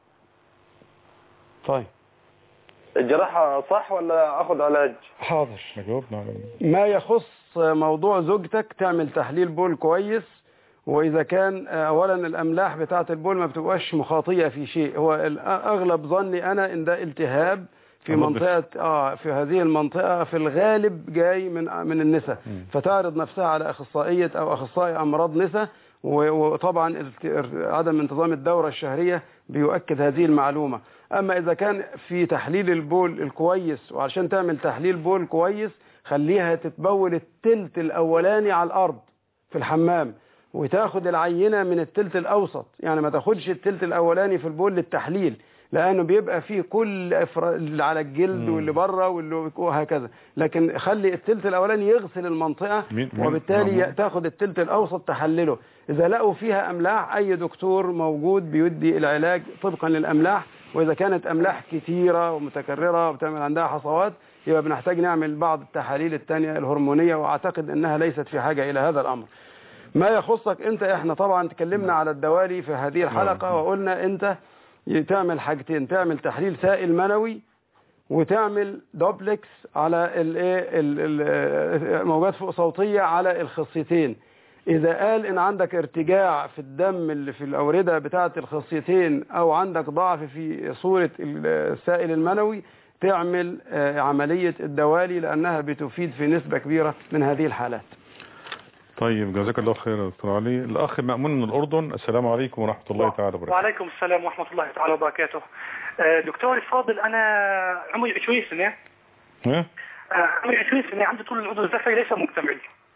طيب الجراحه صح ولا اخذ علاج حاضر جاوبنا على ما يخص موضوع زوجتك تعمل تحليل بول كويس واذا كان اولا الاملاح بتاعه البول ما بتبقاش مخاطيه في شيء هو ال- اغلب ظني انا ان ده التهاب في أمراض منطقه اه في هذه المنطقه في الغالب جاي من من النساء فتعرض نفسها على اخصائيه او اخصائي امراض نساء و- وطبعا الت- عدم انتظام الدوره الشهريه بيؤكد هذه المعلومه اما اذا كان في تحليل البول الكويس وعشان تعمل تحليل بول كويس خليها تتبول التلت الاولاني على الارض في الحمام وتاخد العينة من التلت الاوسط يعني ما تاخدش التلت الاولاني في البول للتحليل لانه بيبقى فيه كل إفرا- اللي على الجلد مم. واللي بره واللي وهكذا لكن خلي التلت الاولاني يغسل المنطقة مين- مين- وبالتالي مين- تاخد التلت الاوسط تحلله اذا لقوا فيها املاح اي دكتور موجود بيدي العلاج طبقا للاملاح واذا كانت املاح كثيره ومتكرره وبتعمل عندها حصوات يبقى بنحتاج نعمل بعض التحاليل الثانيه الهرمونيه واعتقد انها ليست في حاجه الى هذا الامر ما يخصك انت احنا طبعا تكلمنا على الدوالي في هذه الحلقه وقلنا انت تعمل حاجتين تعمل تحليل سائل منوي وتعمل دوبلكس على الايه ال- ال- موجات فوق صوتيه على الخصيتين اذا قال ان عندك ارتجاع في الدم اللي في الاورده بتاعه الخصيتين او عندك ضعف في صوره السائل المنوي تعمل آه، عمليه الدوالي لانها بتفيد في نسبه كبيره من هذه الحالات طيب جزاك الله خير يا دكتور علي الاخ مأمون من الاردن السلام عليكم ورحمه الله تعالى وبركاته وعليكم السلام ورحمة الله تعالى وبركاته آه، دكتور الفاضل أنا عمري 20 سنة ها آه، عمري 20 سنة عندي طول العضو الذكري ليس مكتمل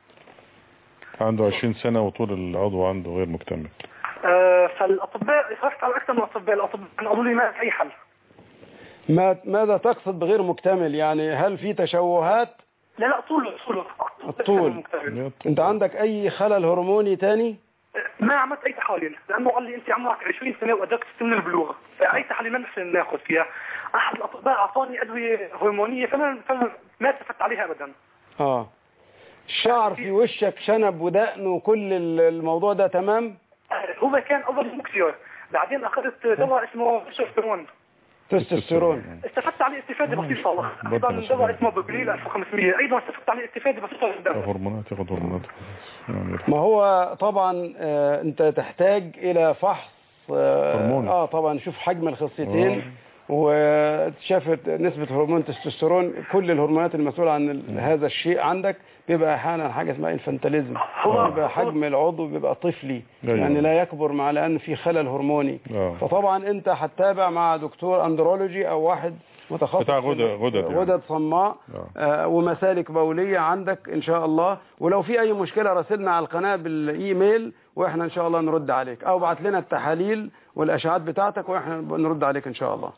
عنده 20 سنه وطول العضو عنده غير مكتمل آه، فالأطباء رحت على أكثر من أطباء الأطباء قالوا لي ما في أي حل ما ماذا تقصد بغير مكتمل يعني هل في تشوهات لا لا طول طول الطول مكتمل انت عندك اي خلل هرموني تاني ما عملت أي تحاليل لأنه قال لي أنت عمرك 20 سنة وأدركت سن البلوغ فأي تحاليل ما نحسن ناخذ فيها أحد الأطباء أعطاني أدوية هرمونية فما فما ما استفدت عليها أبدا اه الشعر في وشك شنب ودقن وكل ال- الموضوع ده تمام هو كان أول مكسير بعدين أخذت دواء اسمه تستوستيرون تستوستيرون استفدت عليه استفادة بسيطة أيضا دواء اسمه ببريل 1500 أيضا استفدت عليه استفادة بسيطة جدا هرمونات ياخد هرمونات يعني ما هو طبعا آه انت تحتاج الى فحص اه, هرموني. آه طبعا شوف حجم الخصيتين وشافت نسبة هرمون التستوستيرون كل الهرمونات المسؤولة عن ال- هذا الشيء عندك بيبقى احيانا حاجة اسمها انفانتاليزم بيبقى حجم العضو بيبقى طفلي أيوة. يعني لا يكبر مع لان في خلل هرموني آه. فطبعا انت هتتابع مع دكتور اندرولوجي او واحد متخصص بتاع في غدد- غدد يعني. غدد صماء آه. آه، ومسالك بولية عندك ان شاء الله ولو في اي مشكلة راسلنا على القناة بالايميل واحنا ان شاء الله نرد عليك او بعت لنا التحاليل والاشعاعات بتاعتك واحنا نرد عليك ان شاء الله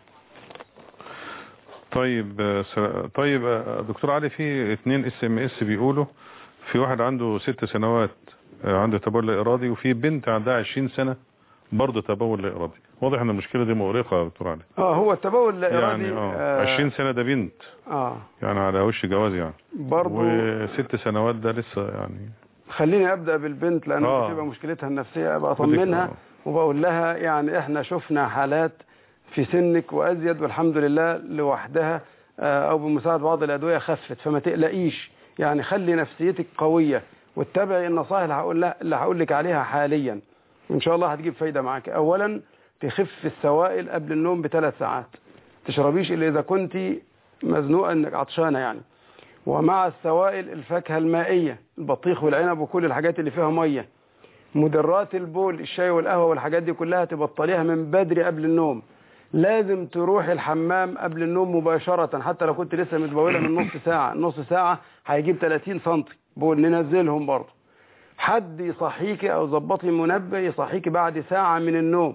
طيب آه، س- طيب آه، دكتور علي في اتنين اس ام اس بيقولوا في واحد عنده ست سنوات آه، عنده تبول لا ارادي وفي بنت عندها 20 سنة برضه تبول لا ارادي واضح ان المشكلة دي مؤرقة يا دكتور علي اه هو التبول لا ارادي يعني اه 20 سنة ده بنت اه يعني على وش جواز يعني برضو وست سنوات ده لسه يعني خليني ابدا بالبنت لان آه. بتبقى مشكلتها النفسيه ابقى اطمنها آه. وبقول لها يعني احنا شفنا حالات في سنك وازيد والحمد لله لوحدها آه، او بمساعده بعض الادويه خفت فما تقلقيش يعني خلي نفسيتك قويه واتبعي النصائح اللي هقول لها اللي هقول لك عليها حاليا وان شاء الله هتجيب فايده معاك اولا تخف السوائل قبل النوم بثلاث ساعات تشربيش الا اذا كنت مزنوقه انك عطشانه يعني ومع السوائل الفاكهة المائية البطيخ والعنب وكل الحاجات اللي فيها مية مدرات البول الشاي والقهوة والحاجات دي كلها تبطليها من بدري قبل النوم لازم تروح الحمام قبل النوم مباشرة حتى لو كنت لسه متبولة من نص ساعة نص ساعة هيجيب 30 سنتي بول ننزلهم برضه حد يصحيكي او ظبطي منبه يصحيكي بعد ساعة من النوم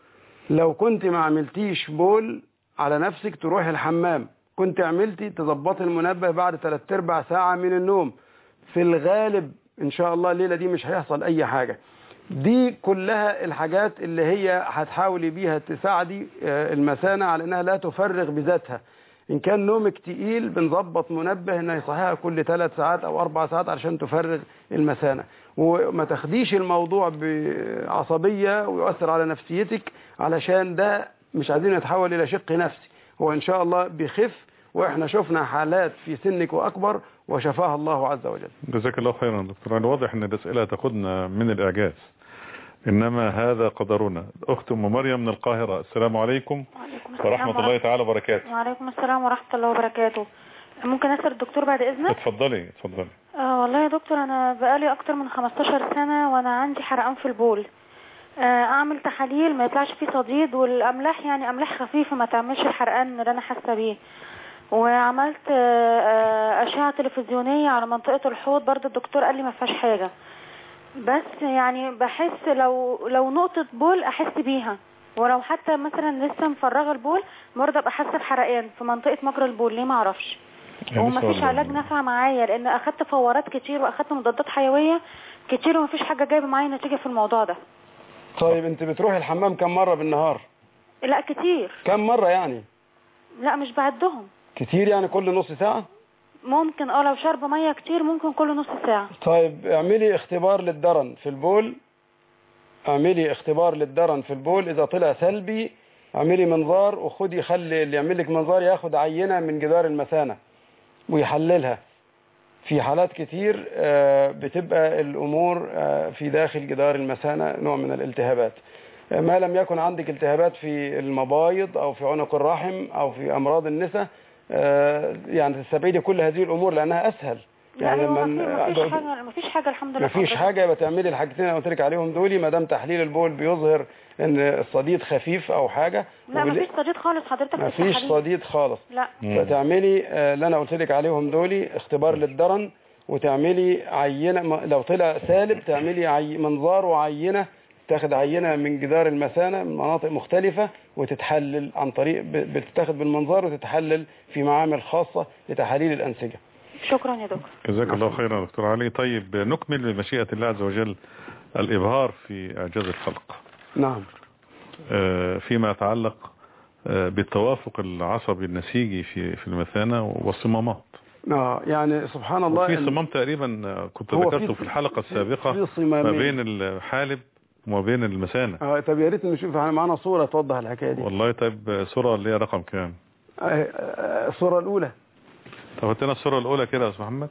لو كنت ما عملتيش بول على نفسك تروحي الحمام كنت عملتي تظبطي المنبه بعد ثلاث ارباع ساعة من النوم في الغالب ان شاء الله الليلة دي مش هيحصل اي حاجة دي كلها الحاجات اللي هي هتحاولي بيها تساعدي آه، المثانة على انها لا تفرغ بذاتها ان كان نومك تقيل بنظبط منبه انه يصحيها كل ثلاث ساعات او اربع ساعات علشان تفرغ المثانة وما تاخديش الموضوع بعصبية ويؤثر على نفسيتك علشان ده مش عايزين يتحول الى شق نفسي هو ان شاء الله بيخف واحنا شفنا حالات في سنك واكبر وشفاها الله عز وجل جزاك الله خيرا يا دكتور علي واضح ان الاسئله تاخدنا من الاعجاز انما هذا قدرنا اخت ام مريم من القاهره السلام عليكم وعليكم السلام ورحمه الله تعالى وبركاته وعليكم السلام ورحمة الله وبركاته ممكن أسأل الدكتور بعد إذنك؟ اتفضلي اتفضلي آه والله يا دكتور أنا بقالي أكتر من 15 سنة وأنا عندي حرقان في البول آه أعمل تحاليل ما يطلعش فيه صديد والأملاح يعني أملاح خفيفة ما تعملش الحرقان اللي أنا حاسة بيه وعملت آه، آه، اشعه تلفزيونيه على منطقه الحوض برضو الدكتور قال لي ما فيهاش حاجه بس يعني بحس لو لو نقطه بول احس بيها ولو حتى مثلا لسه مفرغه البول برضه ابقى حاسه بحرقان في منطقه مجرى البول ليه ما اعرفش يعني وما فيش سؤال- علاج نافع معايا لان اخدت فورات كتير واخدت مضادات حيويه كتير وما فيش حاجه جايبه معايا نتيجه في الموضوع ده طيب انت بتروحي الحمام كم مرة بالنهار لا كتير كم مرة يعني لا مش بعدهم كتير يعني كل نص ساعة ممكن اه لو شرب ميه كتير ممكن كل نص ساعه طيب اعملي اختبار للدرن في البول اعملي اختبار للدرن في البول اذا طلع سلبي اعملي منظار وخدي خلي اللي يعمل لك منظار ياخد عينة من جدار المثانة ويحللها في حالات كتير آه، بتبقى الامور آه، في داخل جدار المثانة نوع من الالتهابات آه، ما لم يكن عندك التهابات في المبايض او في عنق الرحم او في امراض النساء آه، يعني تستبعدي كل هذه الامور لانها اسهل لا هو من- ما فيش حاجه ما فيش حاجه الحمد لله مفيش حضرتك. حاجة يبقى تعملي الحاجتين اللي قلت لك عليهم دول ما دام تحليل البول بيظهر ان الصديد خفيف او حاجة لا ما وبال- فيش صديد خالص حضرتك في مفيش التحاليل. صديد خالص لا فتعملي آه، اللي انا قلت لك عليهم دول اختبار للدرن وتعملي عينة م- لو طلع سالب تعملي عي... منظار وعينة تاخد عينة من جدار المثانة من مناطق مختلفة وتتحلل عن طريق ب- بتتاخد بالمنظار وتتحلل في معامل خاصة لتحاليل الأنسجة شكرا يا دكتور جزاك الله خيرا يا دكتور علي طيب نكمل بمشيئة الله عز وجل الإبهار في إعجاز الخلق نعم آه، فيما يتعلق آه، بالتوافق العصبي النسيجي في في المثانة والصمامات آه يعني سبحان الله وفي ال- صمام تقريبا آه، كنت هو ذكرته في- في الحلقة في السابقة صمامين. ما بين الحالب وما بين المثانة آه طب يا ريت نشوف يعني معانا صورة توضح الحكاية دي والله طيب آه، صورة اللي هي رقم كام آه، آه، الصورة الأولى طب هات لنا الصورة الأولى كده يا أستاذ محمد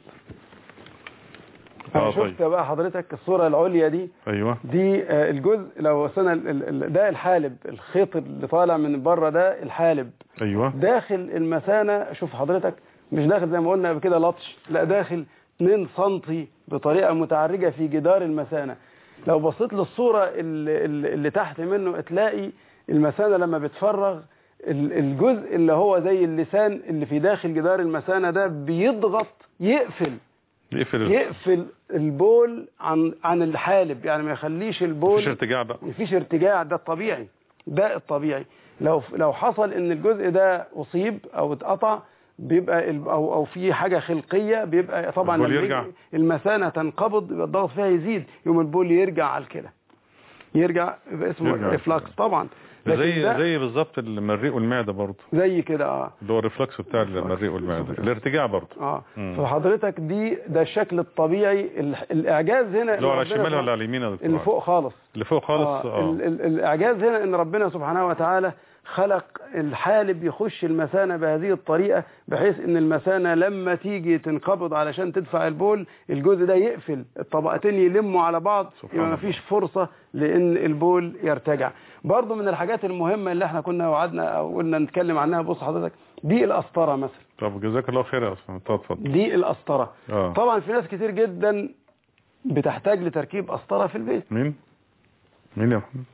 أنا اه طيب شفت بقى حضرتك الصورة العليا دي أيوه دي آه، الجزء لو سنة ال- ال- ده الحالب الخيط اللي طالع من بره ده الحالب أيوه داخل المثانة شوف حضرتك مش داخل زي ما قلنا قبل كده لطش لا داخل 2 سنتي بطريقة متعرجة في جدار المثانة لو بصيت للصورة اللي, اللي اللي تحت منه تلاقي المثانة لما بتفرغ ال- الجزء اللي هو زي اللسان اللي في داخل جدار المثانة ده بيضغط يقفل يقفل ال- يقفل البول عن عن الحالب يعني ما يخليش البول مفيش ارتجاع بقى مفيش ارتجاع ده الطبيعي ده الطبيعي لو لو حصل ان الجزء ده اصيب او اتقطع بيبقى ال- او او في حاجه خلقيه بيبقى طبعا البول لما يرجع. يجي المثانه تنقبض يبقى الضغط فيها يزيد يوم البول يرجع على الكلى يرجع يبقى اسمه يرجع. ريفلاكس طبعا لكن زي ده زي بالظبط المريء والمعدة برضه زي كده اه اللي هو الريفلكس بتاع المريء والمعدة الارتجاع برضه اه مم. فحضرتك دي ده الشكل الطبيعي ال- الاعجاز هنا اللي هو إن على ربنا الشمال ولا سبحانه- على اليمين يا دكتور اللي علي؟ فوق خالص اللي فوق خالص آه. اه ال ال الاعجاز هنا ان ربنا سبحانه وتعالى خلق الحالب يخش المثانة بهذه الطريقة بحيث ان المثانة لما تيجي تنقبض علشان تدفع البول الجزء ده يقفل الطبقتين يلموا على بعض سبحان يبقى الله. مفيش فرصة لان البول يرتجع برضو من الحاجات المهمة اللي احنا كنا وعدنا او قلنا نتكلم عنها بص حضرتك دي القسطرة مثلا طب جزاك الله خير يا استاذ اتفضل دي القسطرة اه طبعا في ناس كتير جدا بتحتاج لتركيب قسطرة في البيت مين مين يا محمد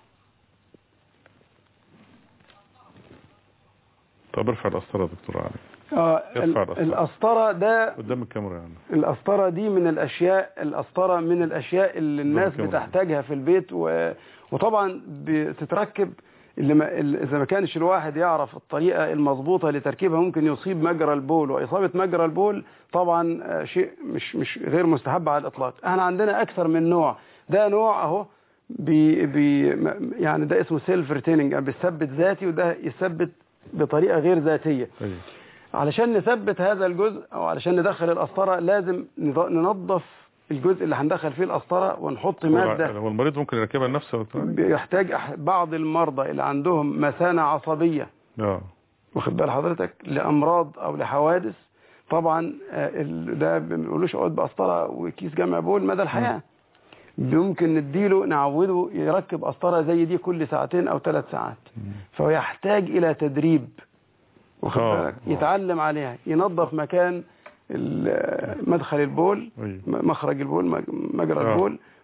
طب ارفع القسطرة يا دكتور علي آه ارفع ال- القسطرة. القسطرة ده قدام الكاميرا يعني القسطرة دي من الأشياء القسطرة من الأشياء اللي الناس ممكن. بتحتاجها في البيت و... وطبعا بتتركب اللي ما... اللي إذا ما كانش الواحد يعرف الطريقة المضبوطة لتركيبها ممكن يصيب مجرى البول وإصابة مجرى البول طبعا آه، شيء مش مش غير مستحب على الإطلاق احنا عندنا أكثر من نوع ده نوع أهو بي بي م- يعني ده اسمه سيلف ريتيننج بيثبت ذاتي وده يثبت بطريقة غير ذاتية أيوة. علشان نثبت هذا الجزء او علشان ندخل القسطره لازم نض- ننظف الجزء اللي هندخل فيه القسطره ونحط ماده هو المريض ممكن يركبها لنفسه يا دكتور علي؟ بيحتاج أح- بعض المرضى اللي عندهم مثانه عصبيه اه واخد بال حضرتك لامراض او لحوادث طبعا آه، ال- ده ما بنقولوش اقعد بقسطره وكيس جمع بول مدى الحياه ممكن نديله نعوده يركب قسطره زي دي كل ساعتين او ثلاث ساعات فهو يحتاج الى تدريب واخد آه، بالك آه. يتعلم عليها ينظف مكان ال- مدخل البول أيوة. م- مخرج البول مج- مجرى آه. البول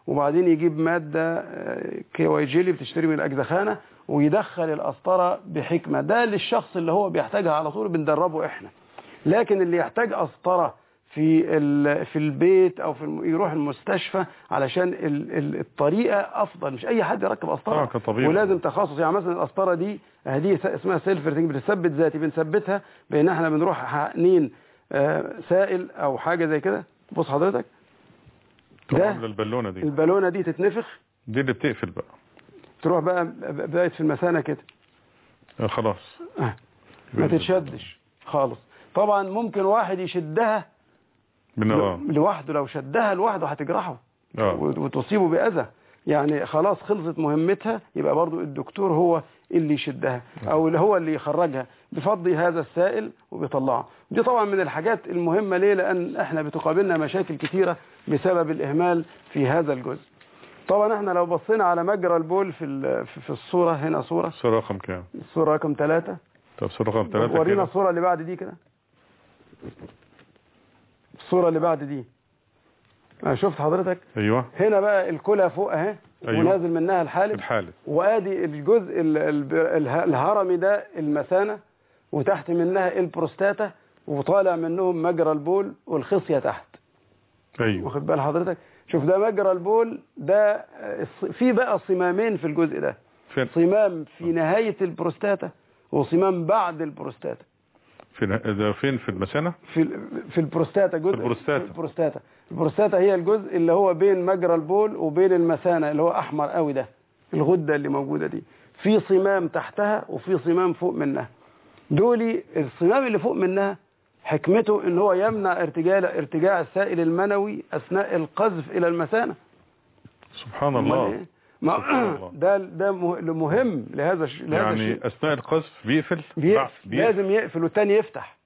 وبعدين يجيب مادة آه، كي واي جيلي بتشتري من الأجزخانة ويدخل القسطرة بحكمة ده للشخص اللي هو بيحتاجها على طول بندربه احنا لكن اللي يحتاج قسطرة في ال- في البيت او في الم- يروح المستشفى علشان ال- ال- الطريقه افضل مش اي حد يركب آه، قسطره كطبيب. ولازم تخصص يعني مثلا القسطره دي هدي اسمها سيلف ريتنج بتثبت ذاتي بنثبتها بان احنا بنروح حقنين آه، سائل او حاجه زي كده بص حضرتك طبعا ده البالونه دي البالونه دي تتنفخ دي اللي بتقفل بقى تروح بقى ب- بقت في المثانه كده آه، خلاص آه، ما تتشدش خالص طبعا ممكن واحد يشدها بالنظام لوحده لو شدها لوحده هتجرحه اه وت- وتصيبه بأذى يعني خلاص خلصت مهمتها يبقى برضو الدكتور هو اللي يشدها او اللي هو اللي يخرجها بفضي هذا السائل وبيطلعه دي طبعا من الحاجات المهمة ليه لان احنا بتقابلنا مشاكل كتيرة بسبب الاهمال في هذا الجزء طبعا احنا لو بصينا على مجرى البول في ال- في في الصورة هنا صورة صورة رقم كام الصورة رقم ثلاثة طب صورة رقم ثلاثة ورينا كده الصورة اللي بعد دي كده الصورة اللي بعد دي آه، شفت حضرتك ايوه هنا بقى الكلى فوق اهي أيوة. ونازل منها الحالب الحالب وادي الجزء ال- ال- اله- الهرمي ده المثانه وتحت منها البروستاتا وطالع منهم مجرى البول والخصيه تحت ايوه واخد بال حضرتك شوف ده مجرى البول ده آه، الص- في بقى صمامين في الجزء ده فين صمام في نهايه البروستاتا وصمام بعد البروستاتا فين ده فين في المثانة في ال- في البروستاتا جزء البروستاتا. في البروستاتا البروستاتا هي الجزء اللي هو بين مجرى البول وبين المثانه اللي هو احمر قوي ده الغده اللي موجوده دي في صمام تحتها وفي صمام فوق منها دولي الصمام اللي فوق منها حكمته ان هو يمنع ارتجاع ارتجاع السائل المنوي اثناء القذف الى المثانه سبحان أمال الله إيه؟ ما سبحان الله. ده ده مه- مهم لهذا الش- لهذا يعني الشيء اثناء القذف بيقفل بيقفل بيقفل. لازم يقفل والتاني يفتح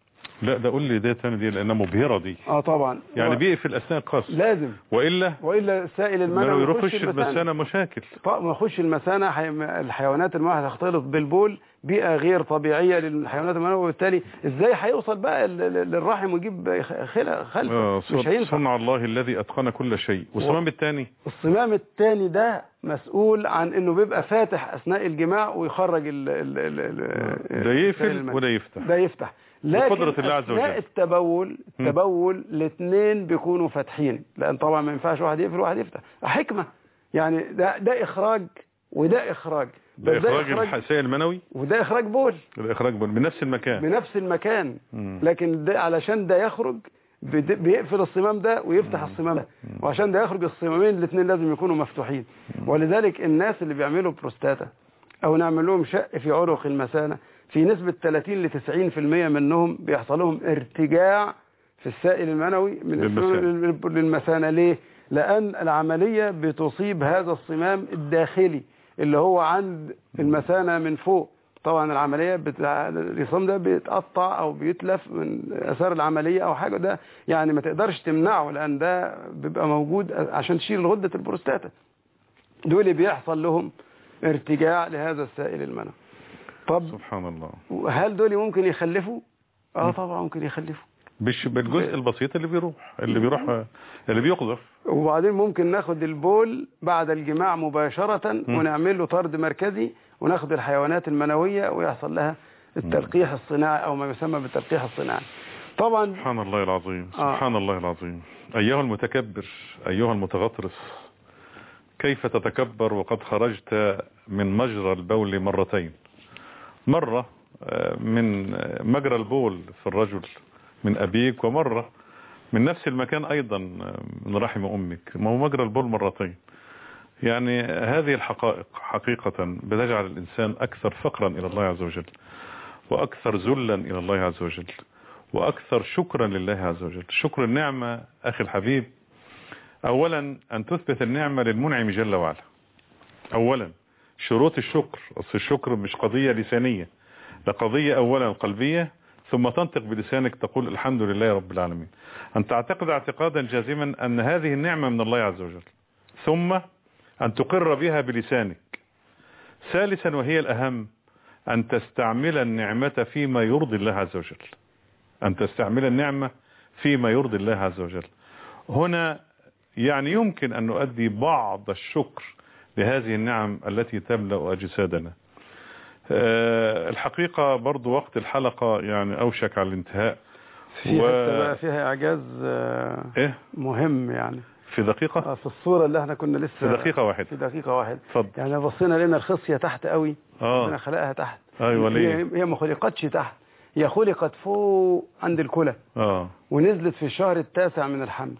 لا ده قول لي ده تاني دي لانها مبهرة دي اه طبعا يعني هو بيقفل اثناء القذف لازم والا والا السائل لو المنوي يروح يخش يخش المثانة مشاكل طب ما يخش المثانه حي... الحيوانات المنويه هتختلط بالبول بيئه غير طبيعيه للحيوانات المنويه وبالتالي ازاي هيوصل بقى ل- ل- للرحم ويجيب خلق خلف آه، مش هينفع صنع الله الذي اتقن كل شيء والصمام الثاني الصمام الثاني ده مسؤول عن انه بيبقى فاتح اثناء الجماع ويخرج ال ال ال ال ده السائل يقفل المنوي. وده يفتح ده يفتح لكن بقدرة الله عز وجل. اثناء التبول التبول الاثنين بيكونوا فاتحين لان طبعا ما ينفعش واحد يقفل وواحد يفتح حكمه يعني ده ده اخراج وده اخراج ده بس اخراج السائل المنوي وده اخراج بول ده اخراج بول من نفس المكان بنفس المكان مم. لكن ده علشان ده يخرج بد- بيقفل الصمام ده ويفتح الصمام ده وعشان ده يخرج الصمامين الاثنين لازم يكونوا مفتوحين ولذلك الناس اللي بيعملوا بروستاتا او نعمل لهم شق في عنق المثانه في نسبه 30 ل 90% منهم بيحصل لهم ارتجاع في السائل المنوي من للمثانة. لل- للمثانه ليه؟ لان العمليه بتصيب هذا الصمام الداخلي اللي هو عند المثانه من فوق طبعا العمليه بتاع الرسام ده بيتقطع او بيتلف من اثار العمليه او حاجه ده يعني ما تقدرش تمنعه لان ده بيبقى موجود عشان تشيل غده البروستاتا دول اللي بيحصل لهم ارتجاع لهذا السائل المنوي طب سبحان الله هل دول ممكن يخلفوا اه طبعا ممكن يخلفوا مش بالجزء البسيط اللي بيروح اللي بيروح اللي بيقذف وبعدين ممكن ناخد البول بعد الجماع مباشرة ونعمل له طرد مركزي وناخد الحيوانات المنوية ويحصل لها التلقيح الصناعي او ما يسمى بالتلقيح الصناعي طبعا سبحان الله العظيم آه. سبحان الله العظيم أيها المتكبر أيها المتغطرس كيف تتكبر وقد خرجت من مجرى البول مرتين مرة آه، من آه، مجرى البول في الرجل من أبيك ومرة من نفس المكان أيضا آه، من رحم أمك ما هو مجرى البول مرتين يعني هذه الحقائق حقيقة بتجعل الإنسان أكثر فقرا إلى الله عز وجل وأكثر ذلا إلى الله عز وجل وأكثر شكرا لله عز وجل شكر النعمة أخي الحبيب أولا أن تثبت النعمة للمنعم جل وعلا أولا شروط الشكر أصل الشكر مش قضية لسانية ده قضية أولا قلبية ثم تنطق بلسانك تقول الحمد لله رب العالمين أن تعتقد اعتقادا جازما أن هذه النعمة من الله عز وجل ثم أن تقر بها بلسانك ثالثا وهي الأهم أن تستعمل النعمة فيما يرضي الله عز وجل أن تستعمل النعمة فيما يرضي الله عز وجل هنا يعني يمكن أن نؤدي بعض الشكر لهذه النعم التي تملأ أجسادنا آه، الحقيقة برضو وقت الحلقة يعني أوشك على الانتهاء في حتة بقى فيها إعجاز آه، إيه مهم يعني في دقيقة آه، في الصورة اللي احنا كنا لسه في دقيقة واحدة في دقيقة واحدة اتفضل يعني بصينا لقينا الخصية تحت قوي آه. ربنا خلقها تحت أيوة ليه هي هي ما خلقتش تحت هي خلقت فوق عند الكلى آه ونزلت في الشهر التاسع من الحمل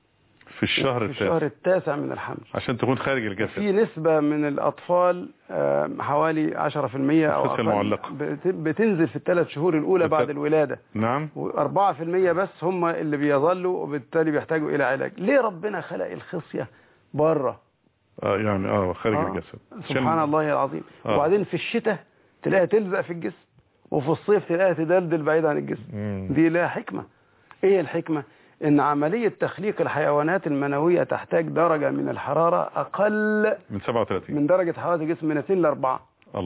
في الشهر في التاسع الشهر التاسع من الحمل عشان تكون خارج الجسد في نسبة من الأطفال آه، حوالي 10% أو الخصية أقل المعلقة. بت- بتنزل في الثلاث شهور الأولى بالت- بعد الولادة نعم و4% بس هم اللي بيظلوا وبالتالي بيحتاجوا إلى علاج ليه ربنا خلق الخصية بره آه يعني اه خارج آه. الجسد سبحان عشان- الله العظيم آه. وبعدين في الشتاء تلاقيها تلزق في الجسم وفي الصيف تلاقيها تدلدل بعيد عن الجسم مم. دي لها حكمة ايه الحكمة ان عملية تخليق الحيوانات المنوية تحتاج درجة من الحرارة اقل من 37 من درجة حرارة الجسم من 2 ل 4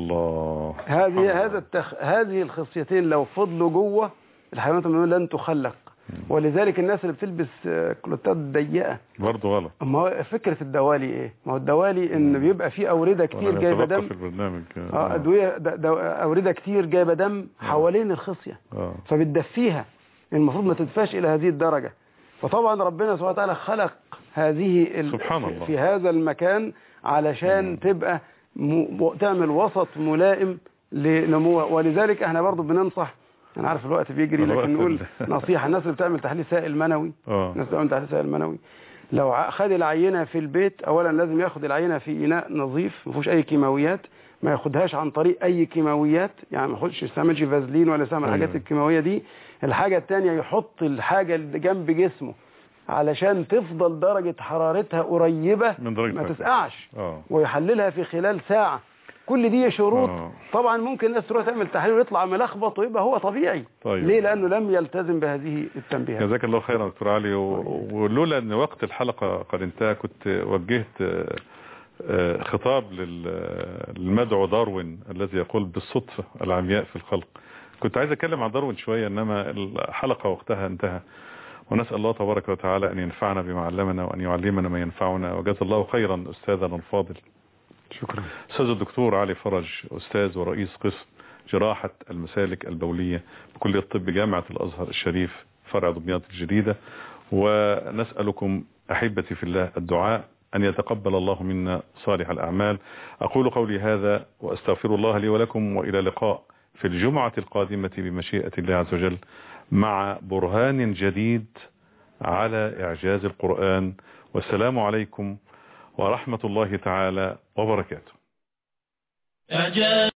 الله سبحان هذه الله. هذا التخ... هذه الخصيتين لو فضلوا جوه الحيوانات المنوية لن تخلق ولذلك الناس اللي بتلبس آه، كلوتات ضيقة برضه غلط ما هو فكرة الدوالي ايه ما هو الدوالي ان بيبقى فيه اورده كتير وأنا جايبه أتوقف دم في البرنامج اه ادويه د- د- اورده كتير جايبه دم حوالين الخصيه آه. فبتدفيها المفروض ما تدفاش الى هذه الدرجه فطبعا ربنا سبحانه وتعالى خلق هذه ال... سبحان في- الله. في هذا المكان علشان تبقى م... تعمل وسط ملائم لنموها ولذلك احنا برضو بننصح انا عارف الوقت بيجري الوقت لكن نقول ال- نصيحه الناس اللي بتعمل تحليل سائل منوي اه الناس بتعمل تحليل سائل منوي لو ع- خد العينه في البيت اولا لازم ياخد العينه في اناء نظيف ما فيهوش اي كيماويات ما ياخدهاش عن طريق اي كيماويات يعني ما ياخدش يستعملش فازلين ولا يستعمل أيوة. الحاجات الكيماويه دي الحاجه الثانيه يحط الحاجه اللي جنب جسمه علشان تفضل درجه حرارتها قريبه من درجة ما حرارة. تسقعش اه ويحللها في خلال ساعه كل دي شروط آه. طبعا ممكن الناس تروح تعمل تحليل ويطلع ملخبط ويبقى هو طبيعي طيب. ليه لانه لم يلتزم بهذه التنبيهات جزاك الله خيرا دكتور علي و- ولولا ان وقت الحلقة قد انتهى كنت وجهت آه، آه، خطاب لل- للمدعو داروين الذي يقول بالصدفة العمياء في الخلق كنت عايز اتكلم عن داروين شوية انما الحلقة وقتها انتهى ونسأل الله تبارك وتعالى ان ينفعنا بما علمنا وان يعلمنا ما ينفعنا وجزا الله خيرا استاذنا الفاضل شكرا استاذ الدكتور علي فرج استاذ ورئيس قسم جراحة المسالك البولية بكلية الطب جامعة الازهر الشريف فرع دمياط الجديدة ونسألكم احبتي في الله الدعاء ان يتقبل الله منا صالح الاعمال اقول قولي هذا واستغفر الله لي ولكم والى لقاء في الجمعة القادمة بمشيئة الله عز وجل مع برهان جديد على اعجاز القرآن والسلام عليكم ورحمة الله تعالى وبركاته أجل